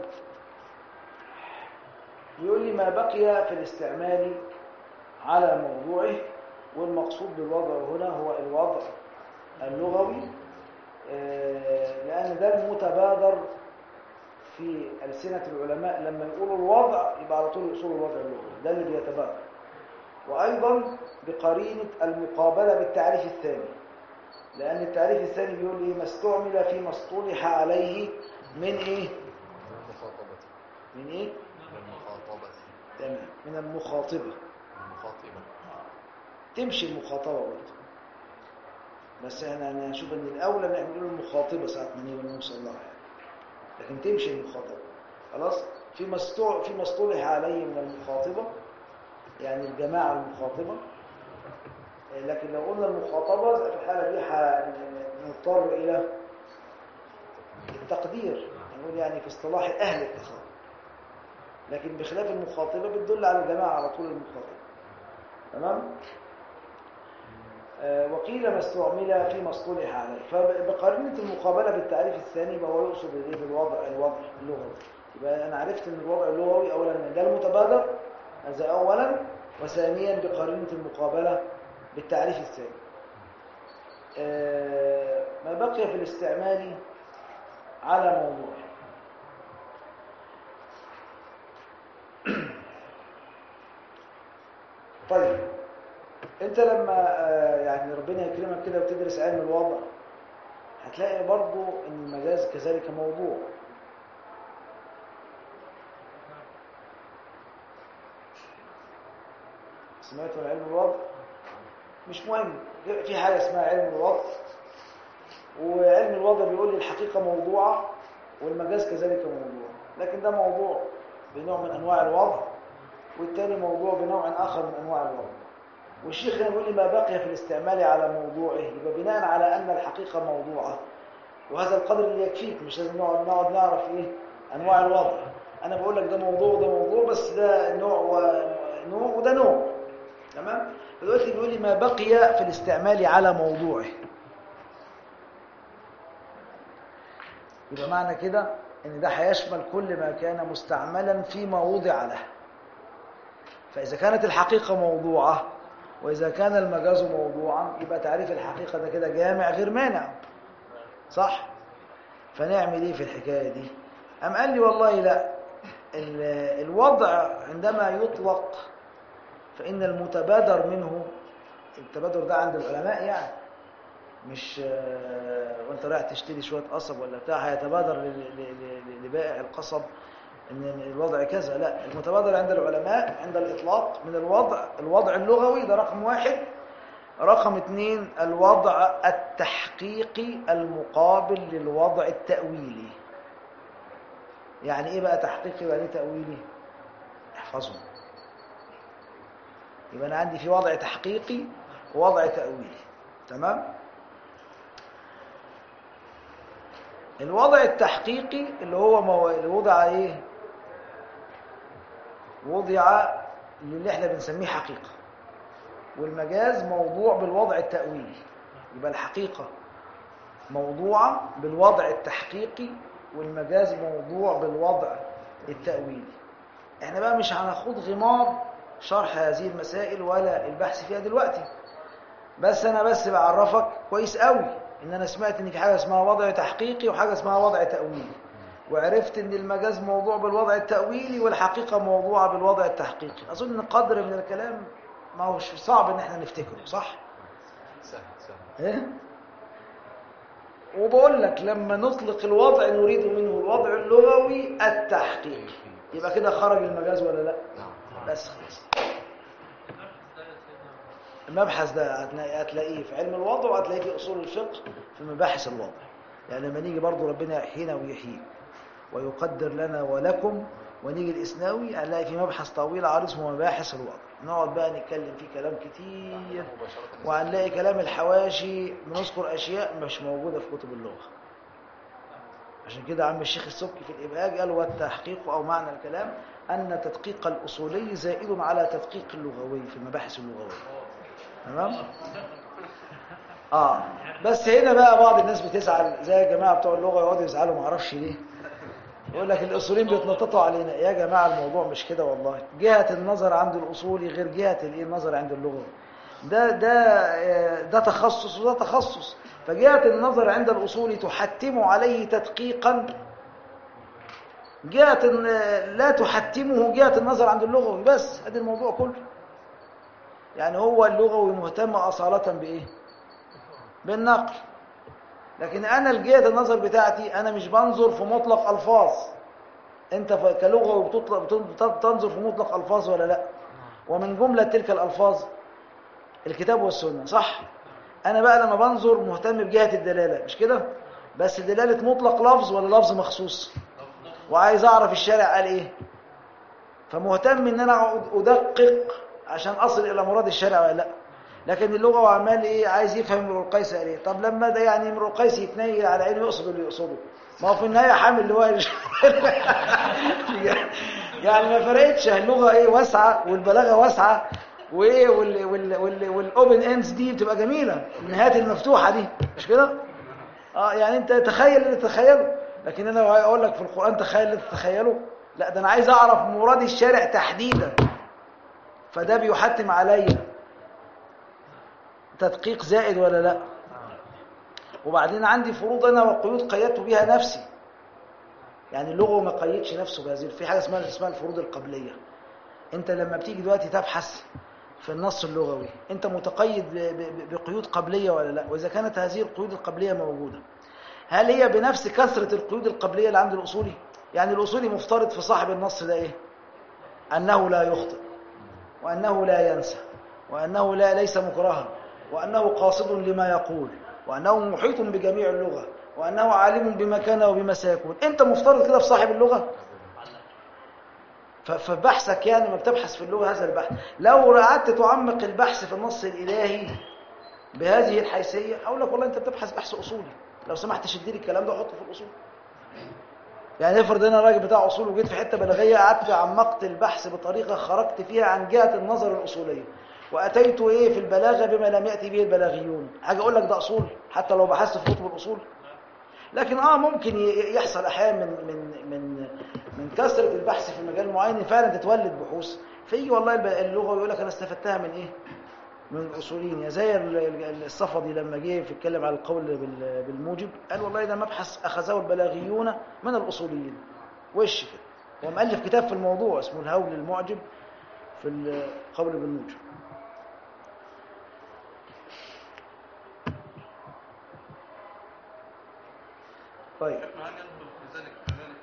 يقول لي ما بقي في الاستعمال على موضوعه والمقصود بالوضع هنا هو الوضع اللغوي آه، لأن ده المتبادر في ألسنة العلماء لما يقولوا الوضع يبقى على طول يقصدوا الوضع اللغوي ده اللي بيتبادر وأيضا بقرينة المقابلة بالتعريف الثاني لأن التعريف الثاني بيقول إيه ما استعمل فيما اصطلح عليه من إيه من المخاطبة من إيه من المخاطبة تمام من المخاطبة المخاطبة تمشي المخاطبة برضه بس احنا هنشوف ان الاولى ان احنا نقول المخاطبة ساعة ما نيجي نوصل لها يعني. لكن تمشي المخاطبة خلاص في مستوع في مصطلح عليه من المخاطبة يعني الجماعة المخاطبة آه، لكن لو قلنا المخاطبة في الحالة دي هنضطر إلى التقدير هنقول يعني في اصطلاح أهل التخاطب لكن بخلاف المخاطبة بتدل على الجماعة على طول المخاطبة تمام آه، وقيل ما استعمل فيما اصطلح عليه فبقرينة المقابلة بالتعريف الثاني يبقى هو يقصد الايه بالوضع الوضع اللغوي يبقى انا عرفت ان الوضع اللغوي اولا ان ده المتبادر هذا اولا وثانيا بقرينة المقابلة بالتعريف الثاني آه، ما بقي في الاستعمال على موضوع طيب انت لما آه، يعني ربنا يكرمك كده وتدرس علم الوضع هتلاقي برضو ان المجاز كذلك موضوع سمعتوا عن علم الوضع مش مهم في حاجه اسمها علم الوضع وعلم الوضع بيقول لي الحقيقه موضوعه والمجاز كذلك موضوع لكن ده موضوع بنوع من انواع الوضع والتاني موضوع بنوع اخر من انواع الوضع والشيخ هنا بيقول لي ما بقي في الاستعمال على موضوعه يبقى بناء على ان الحقيقه موضوعه وهذا القدر اللي يكفيك مش لازم نقعد نقعد نعرف ايه انواع الوضع انا بقول لك ده موضوع وده موضوع بس ده نوع ونوع وده نوع تمام دلوقتي بيقول لي ما بقي في الاستعمال على موضوعه يبقى معنى كده ان ده هيشمل كل ما كان مستعملا فيما وضع له فاذا كانت الحقيقه موضوعه واذا كان المجاز موضوعا يبقى تعريف الحقيقه ده كده جامع غير مانع صح فنعمل ايه في الحكايه دي ام قال لي والله لا ال- الوضع عندما يطلق فان المتبادر منه التبادر ده عند العلماء يعني مش آه، وانت رايح تشتري شويه قصب ولا بتاع هيتبادر ل- ل- ل- لبائع القصب ان الوضع كذا لا المتبادر عند العلماء عند الاطلاق من الوضع الوضع اللغوي ده رقم واحد رقم اثنين الوضع التحقيقي المقابل للوضع التأويلي يعني ايه بقى تحقيقي ويعني ايه تأويلي احفظهم يبقى انا عندي في وضع تحقيقي ووضع تأويلي تمام الوضع التحقيقي اللي هو مو... اللي وضع ايه وضع اللي احنا بنسميه حقيقة والمجاز موضوع بالوضع التأويلي يبقى الحقيقة موضوعة بالوضع التحقيقي والمجاز موضوع بالوضع التأويلي احنا بقى مش هنخوض غمار شرح هذه المسائل ولا البحث فيها دلوقتي بس انا بس بعرفك كويس قوي ان انا سمعت ان في حاجه اسمها وضع تحقيقي وحاجه اسمها وضع تاويلي وعرفت ان المجاز موضوع بالوضع التاويلي والحقيقه موضوعه بالوضع التحقيقي اظن ان قدر من الكلام ما هوش صعب ان احنا نفتكره صح سهل سهل ايه وبقول لك لما نطلق الوضع نريد منه الوضع اللغوي التحقيق يبقى كده خرج المجاز ولا لا نعم بس خلاص المبحث ده هتلاقي- هتلاقيه في علم الوضع وهتلاقيه في اصول الفقه في مباحث الوضع يعني لما نيجي برضو ربنا يحيينا ويحييك ويقدر لنا ولكم ونيجي الاسناوي هنلاقي في مبحث طويل عريض اسمه مباحث الوضع نقعد بقى نتكلم فيه كلام كتير مباشرة وهنلاقي كلام الحواشي بنذكر اشياء مش موجوده في كتب اللغه عشان كده عم الشيخ السبكي في الابهاج قال والتحقيق او معنى الكلام ان تدقيق الاصولي زائد على تدقيق اللغوي في المباحث اللغويه تمام اه بس هنا بقى بعض الناس بتزعل زي الجماعه بتوع اللغه يقعدوا يزعلوا ما اعرفش ليه يقول لك الاصوليين بيتنططوا علينا يا جماعه الموضوع مش كده والله جهه النظر عند الاصولي غير جهه الايه النظر عند اللغوي ده ده آه، ده تخصص وده تخصص فجهه النظر عند الاصولي تحتم عليه تدقيقا جهه آه، لا تحتمه جهه النظر عند اللغوي بس ادي الموضوع كله يعني هو اللغوي مهتم اصاله بايه بالنقل لكن انا الجهه النظر بتاعتي انا مش بنظر في مطلق الفاظ انت ف- كلغوي بتطلق بت- بتنظر في مطلق الفاظ ولا لا ومن جمله تلك الالفاظ الكتاب والسنه صح انا بقى لما بنظر مهتم بجهه الدلاله مش كده بس دلاله مطلق لفظ ولا لفظ مخصوص وعايز اعرف الشارع قال ايه فمهتم ان انا أقعد ادقق عشان اصل الى مراد الشارع ولا لا لكن اللغه وعمال ايه عايز يفهم امرؤ القيس قال ايه طب لما ده يعني امرؤ القيس يتنيل على عينه يقصد اللي يقصده ما هو في النهايه حامل لواء يعني ما فرقتش اللغه ايه واسعه والبلاغه واسعه وايه وال وال وال والاوبن اندز دي بتبقى جميله النهايات المفتوحه دي مش كده اه يعني انت تخيل اللي تتخيله لكن انا اقول لك في القران تخيل اللي تتخيله لا ده انا عايز اعرف مراد الشارع تحديدا فده بيحتم عليا تدقيق زائد ولا لا وبعدين عندي فروض انا وقيود قيدت بها نفسي يعني اللغه ما قيدش نفسه بهذه في حاجه اسمها اسمها الفروض القبليه انت لما بتيجي دلوقتي تبحث في النص اللغوي انت متقيد ب- ب- بقيود قبليه ولا لا واذا كانت هذه القيود القبليه موجوده هل هي بنفس كثره القيود القبليه اللي عند الاصولي يعني الاصولي مفترض في صاحب النص ده ايه انه لا يخطئ وانه لا ينسى وانه لا ليس مكرها وانه قاصد لما يقول وانه محيط بجميع اللغه وانه عالم بما كان وبما سيكون انت مفترض كده في صاحب اللغه ف- فبحثك يعني ما بتبحث في اللغة هذا البحث لو قعدت تعمق البحث في النص الإلهي بهذه الحيثية أقول لك والله أنت بتبحث بحث أصولي لو سمحت شد لي الكلام ده وحطه في الأصول يعني افرض انا راجل بتاع اصول وجيت في حته بلاغيه قعدت عمقت البحث بطريقه خرجت فيها عن جهه النظر الاصوليه واتيت ايه في البلاغه بما لم ياتي به البلاغيون حاجه اقول لك ده اصول حتى لو بحثت في كتب الاصول لكن اه ممكن ي- يحصل احيانا من من من من كثره البحث في مجال معين فعلا تتولد بحوث فيجي والله الب- اللغه يقول لك انا استفدتها من ايه من الاصوليين يا زي ال- ال- الصفدي لما جه في يتكلم على القول بال- بالموجب قال والله ده مبحث اخذه البلاغيون من الاصوليين وش كده هو مؤلف كتاب في الموضوع اسمه الهول المعجب في القول بالموجب طيب ما هل يدخل في ذلك كذلك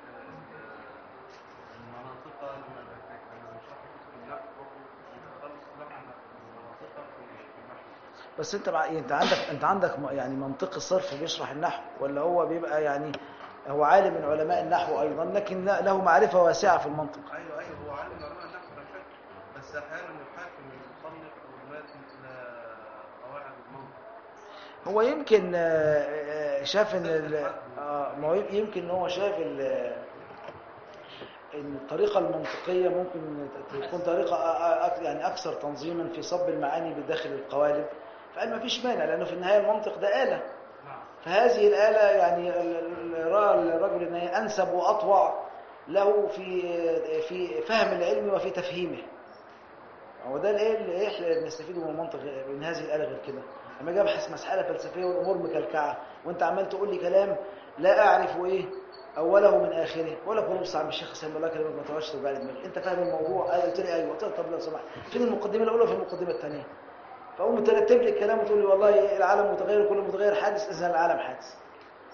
المناطق انا مش عارف النحو برضه خالص لمعنى المناطق في في النحو بس انت مع... انت عندك انت عندك م- يعني منطق الصرف بيشرح النحو ولا هو بيبقى يعني هو عالم من علماء النحو ايضا لكن له معرفه واسعه في المنطق ايوه ايوه هو عالم علماء النحو لا شك بس احيانا يحاكم المصنف او الماتن الى قواعد المنطق هو يمكن آه، آه، شاف ان ال- آه، ما هو يمكن ان هو شاف ال- ان الطريقه المنطقيه ممكن تكون طريقه أ- أ- يعني اكثر تنظيما في صب المعاني بداخل القوالب فقال ما فيش مانع لانه في النهايه المنطق ده اله نعم فهذه الآلة يعني ال- ال- رأى الرجل أن هي أنسب وأطوع له في في فهم العلم وفي تفهيمه هو ده الايه اللي احنا بنستفيده من المنطق من هذه الآلة غير كده لما اجي ابحث مسألة فلسفية والأمور مكلكعة وأنت عمال تقول لي كلام لا أعرف إيه أوله من آخره بقول لك والله بص يا عم الشيخ سلم الله كلمة ما تقعدش توجع لي دماغي أنت فاهم الموضوع قال قلت لي أيوه قلت لك طب لو سمحت فين المقدمة الأولى وفين المقدمة الثانية فأقوم ترتب لي الكلام وتقول لي والله العالم متغير كل متغير حادث إذا العالم حادث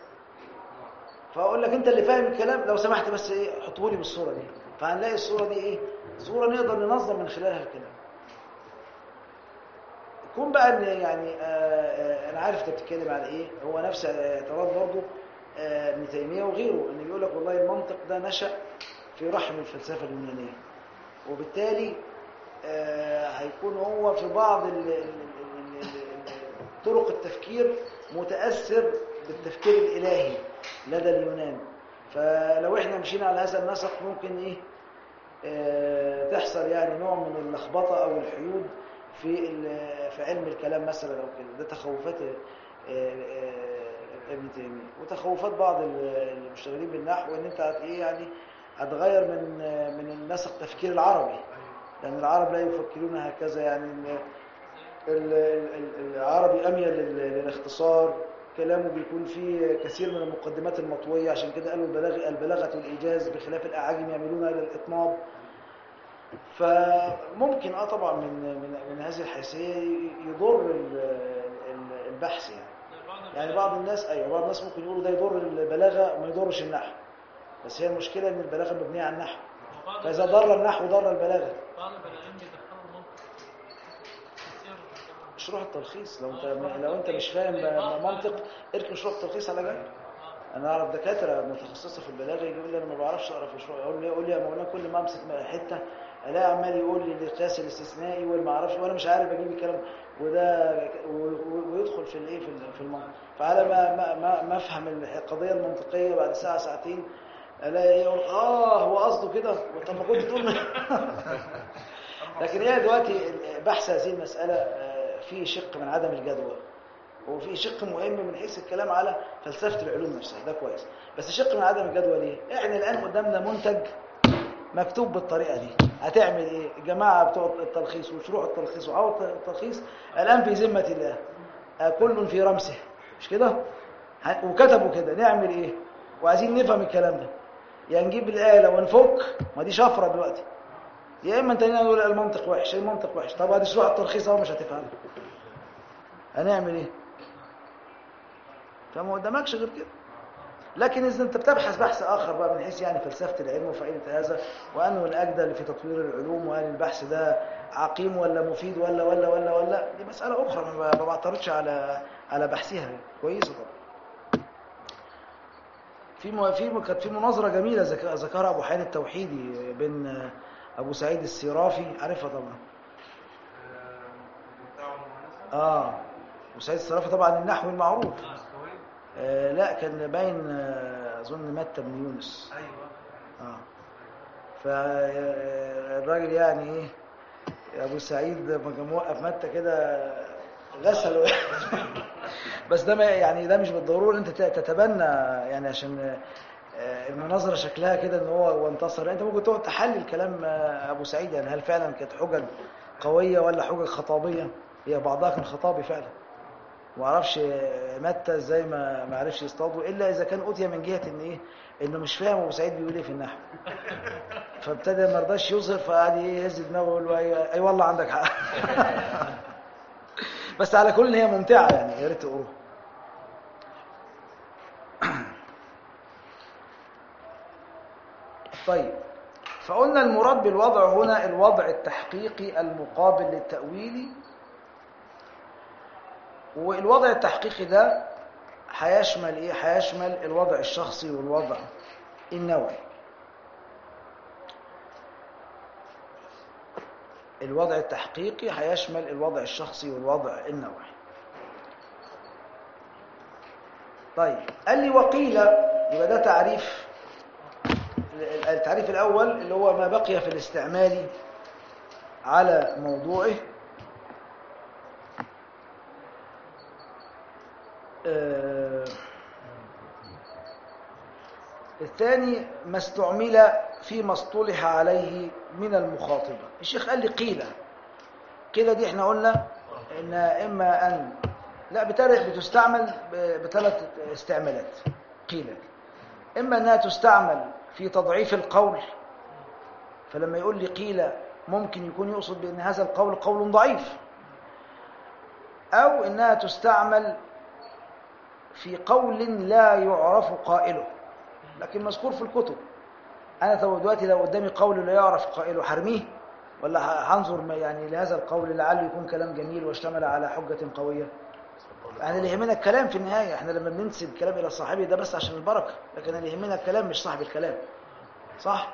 فاقول لك انت اللي فاهم الكلام لو سمحت بس ايه حطه لي بالصوره دي فهنلاقي الصوره دي ايه صوره نقدر ننظم من خلالها الكلام يكون بقى ان يعني آه آه انا عارف انت بتتكلم على ايه هو نفس اعتراض برضه آه ابن تيميه وغيره ان بيقول لك والله المنطق ده نشا في رحم الفلسفه اليونانيه وبالتالي آه هيكون هو في بعض ال- ال- ال- ال- ال- طرق التفكير متاثر بالتفكير الالهي لدى اليونان فلو احنا مشينا على هذا النسق ممكن ايه آه، تحصل يعني نوع من اللخبطه او الحيود في ال- في علم الكلام مثلا او كده ده تخوفات آه، آه، ابن تيميه وتخوفات بعض ال- المشتغلين بالنحو ان انت هت ايه يعني هتغير من آه، من النسق التفكير العربي لان العرب لا يفكرون هكذا يعني ال- ال- ال- العربي اميل لل- للاختصار كلامه بيكون فيه كثير من المقدمات المطويه عشان كده قالوا البلاغ البلاغه والايجاز بخلاف الاعاجم يميلون الى الاطناب فممكن اه طبعا من من من هذه الحيثيه يضر ال- ال- البحث يعني يعني بعض الناس ايوه بعض الناس ممكن يقولوا ده يضر البلاغه وما يضرش النحو بس هي المشكله ان البلاغه مبنيه على النحو فاذا ضر النحو ضر البلاغه بعض البلاغين بيدخلوا المنطق كتير شروح التلخيص لو انت لو انت مش فاهم منطق اركن شروح التلخيص على جنب انا اعرف دكاتره متخصصه في البلاغه يجي يقول لي انا ما بعرفش اقرا في شروح اقول له يقول لي يا مولانا كل ما امسك حته الاقي عمال يقول لي القياس الاستثنائي والما اعرفش وانا مش عارف اجيب الكلام وده و- و- ويدخل في الايه في ال- في المنطق فعلى ما ما ما, ما افهم القضيه المنطقيه بعد ساعه ساعتين الاقي إيه يقول اه هو قصده كده طب ما كنت تقول لكن هي دلوقتي بحث هذه المساله آه، فيه شق من عدم الجدوى وفي شق مهم من حيث الكلام على فلسفه العلوم نفسها ده كويس بس شق من عدم الجدوى ليه احنا الان قدامنا منتج مكتوب بالطريقه دي هتعمل ايه الجماعه بتوع التلخيص وشروح التلخيص وعوض التلخيص الان في ذمه الله آه، كل في رمسه مش كده ه- وكتبوا كده نعمل ايه وعايزين نفهم الكلام ده يا نجيب الاله ونفك ما دي شفره دلوقتي يا اما انت نقول المنطق وحش المنطق وحش طب هذه شروح التلخيص اهو مش هتفهمها هنعمل ايه فما قدامكش غير كده لكن اذا انت بتبحث بحث اخر بقى من حيث يعني فلسفه العلم وفائده هذا وانه الاجدل في تطوير العلوم وهل البحث ده عقيم ولا مفيد ولا ولا ولا ولا دي مساله اخرى ما ما بعترضش على على بحثها كويسه طبعا في م- في م- كانت في مناظره جميله ذك- ذكرها ابو حيان التوحيدي بين ابو سعيد السيرافي عارفها طبعا بتاعه المهندس اه ابو سعيد السيرافي طبعا النحوي المعروف مستوي آه لا كان باين آه، اظن متى بن يونس ايوه اه فالراجل يعني ايه ابو سعيد لما كان موقف متى كده غسله بس ده ما يعني ده مش بالضروره انت تتبنى يعني عشان آه، المناظره شكلها كده ان هو هو انتصر انت ممكن تقعد تحلل كلام آه، ابو سعيد يعني هل فعلا كانت حجج قويه ولا حجج خطابيه هي بعضها كان خطابي فعلا ما اعرفش متى ازاي ما ما عرفش يصطاده الا اذا كان اوتي من جهه ان ايه انه مش فاهم ابو سعيد بيقول ايه في النحو فابتدى ما رضاش يظهر فقعد ايه يهز دماغه ويقول له اي أي والله عندك حق بس على كل هي ممتعه يعني يا ريت تقروها طيب فقلنا المراد بالوضع هنا الوضع التحقيقي المقابل للتأويل والوضع التحقيقي ده هيشمل ايه هيشمل الوضع الشخصي والوضع النوعي الوضع التحقيقي هيشمل الوضع الشخصي والوضع النوعي طيب قال لي وقيل يبقى ده تعريف التعريف الأول اللي هو ما بقي في الاستعمال على موضوعه آه، الثاني ما استعمل فيما اصطلح عليه من المخاطبة الشيخ قال لي قيل قيل دي احنا قلنا ان اما ان لا بتاريخ بتستعمل ب- بثلاث استعمالات قيل اما انها تستعمل في تضعيف القول فلما يقول لي قيل ممكن يكون يقصد بان هذا القول قول ضعيف او انها تستعمل في قول لا يعرف قائله لكن مذكور في الكتب انا طب دلوقتي لو قدامي قول لا يعرف قائله حرميه ولا ه- هنظر ما- يعني لهذا القول لعله يكون كلام جميل واشتمل على حجة قوية يعني اللي يهمنا الكلام في النهاية احنا لما بننسب الكلام إلى صاحبه ده بس عشان البركة لكن اللي يهمنا الكلام مش صاحب الكلام صح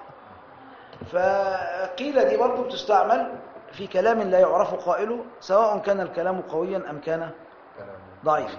فقيل دي برضو بتستعمل في كلام لا يعرف قائله سواء كان الكلام قويا أم كان كلام ضعيفا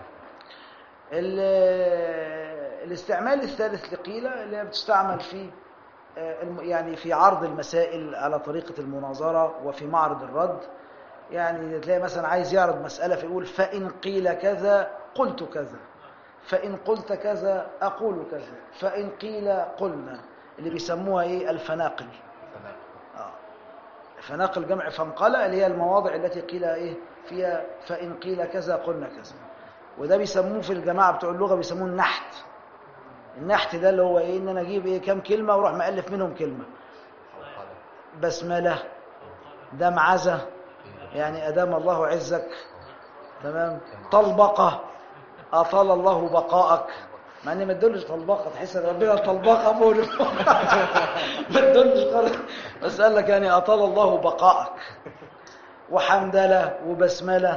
ال- الاستعمال الثالث لقيل اللي هي بتستعمل في آه، الم- يعني في عرض المسائل على طريقة المناظرة وفي معرض الرد يعني تلاقي مثلا عايز يعرض مسألة فيقول فإن قيل كذا قلت كذا فإن قلت كذا أقول كذا فإن قيل قلنا اللي بيسموها إيه الفناقل فناء آه. فناقل جمع فانقلة اللي هي المواضع التي قيل ايه فيها فإن قيل كذا قلنا كذا وده بيسموه في الجماعة بتوع اللغة بيسموه النحت النحت ده اللي هو ايه ان انا اجيب ايه كام كلمة واروح مؤلف منهم كلمة أو قال بسملة دمعزة يعني أدام الله عزك تمام طلبقة أطال الله بقاءك مع ان ما تدلش طلبقة تحس ان ربنا طلبقة بقول ما تدلش خالص بس قال لك يعني أطال الله بقاءك وحمدلة وبسملة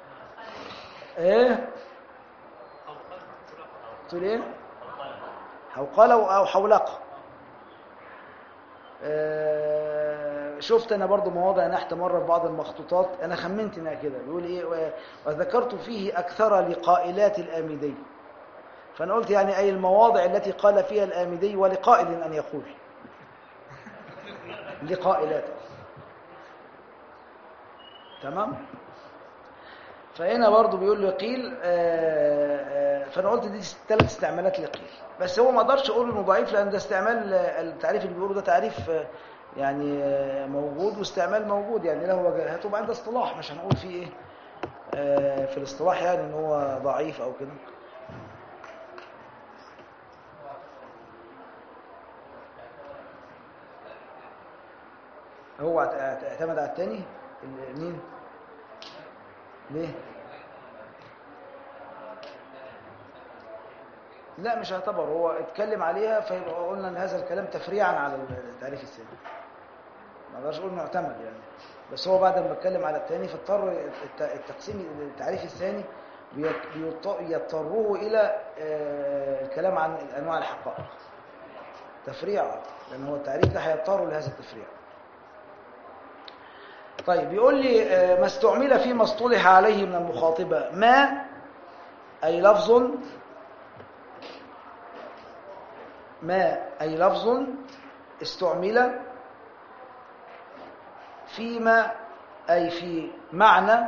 ايه تقول ايه حوقلة او حولقة آه، شفت انا برضو مواضع نحت مره في بعض المخطوطات انا خمنت انها كده بيقول ايه و- وذكرت فيه اكثر لقائلات الامدي فانا قلت يعني اي المواضع التي قال فيها الامدي ولقائل ان يقول لقائلات تمام فهنا برضو بيقول له قيل آه، آه، فانا قلت دي ثلاث استعمالات لقيل بس هو ما اقدرش اقول انه ضعيف لان ده استعمال آه، التعريف اللي بيقوله ده تعريف آه، يعني آه، موجود واستعمال موجود يعني له وجهات وبعد ده اصطلاح مش هنقول فيه ايه آه، في الاصطلاح يعني ان هو ضعيف او كده هو اعت- اعت- اعتمد على التاني ال- مين ليه لا مش هيعتبر هو اتكلم عليها فيبقى قلنا ان هذا الكلام تفريعا على التعريف الثاني ما اقدرش اقول معتمد يعني بس هو بعد ما اتكلم على الثاني فاضطر الت- التقسيم التعريف الثاني بيط- بيط- يضطره الى آه، الكلام عن انواع الحقائق تفريع لان هو التعريف ده هيضطر لهذا التفريع طيب يقول لي آه، ما استعمل فيما اصطلح عليه من المخاطبة ما أي لفظ ما أي لفظ استعمل فيما أي في معنى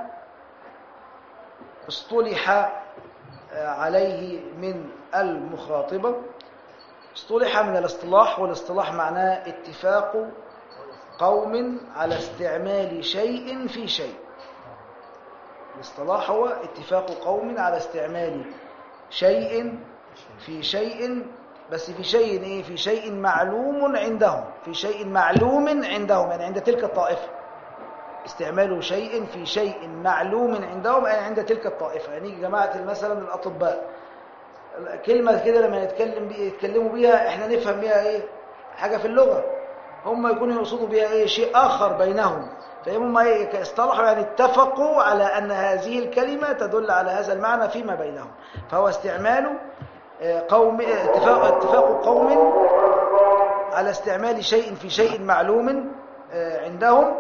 اصطلح آه، عليه من المخاطبة اصطلح من الاصطلاح والاصطلاح معناه اتفاق قوم على استعمال شيء في شيء الاصطلاح هو اتفاق قوم على استعمال شيء في شيء بس في شيء ايه في شيء معلوم عندهم في شيء معلوم عندهم يعني عند تلك الطائفة استعمال شيء في شيء معلوم عندهم يعني عند تلك الطائفة يعني جماعة مثلا الأطباء كلمة كده لما يتكلم بي يتكلموا بيها احنا نفهم بيها ايه حاجة في اللغة هم يكونوا يقصدوا بها ايه شيء آخر بينهم فهم ايه اصطلحوا يعني اتفقوا على أن هذه الكلمة تدل على هذا المعنى فيما بينهم فهو استعمال آه، قوم آه، اتفاق, اتفاق قوم على استعمال شيء في شيء معلوم آه، عندهم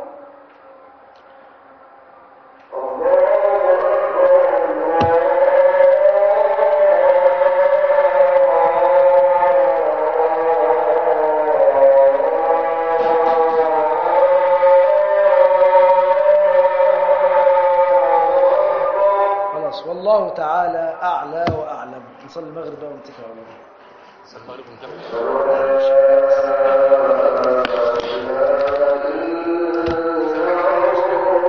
خلاص والله تعالى أعلى وأعلم نصلي المغرب بقى ونتكل على الله المغرب ونكمل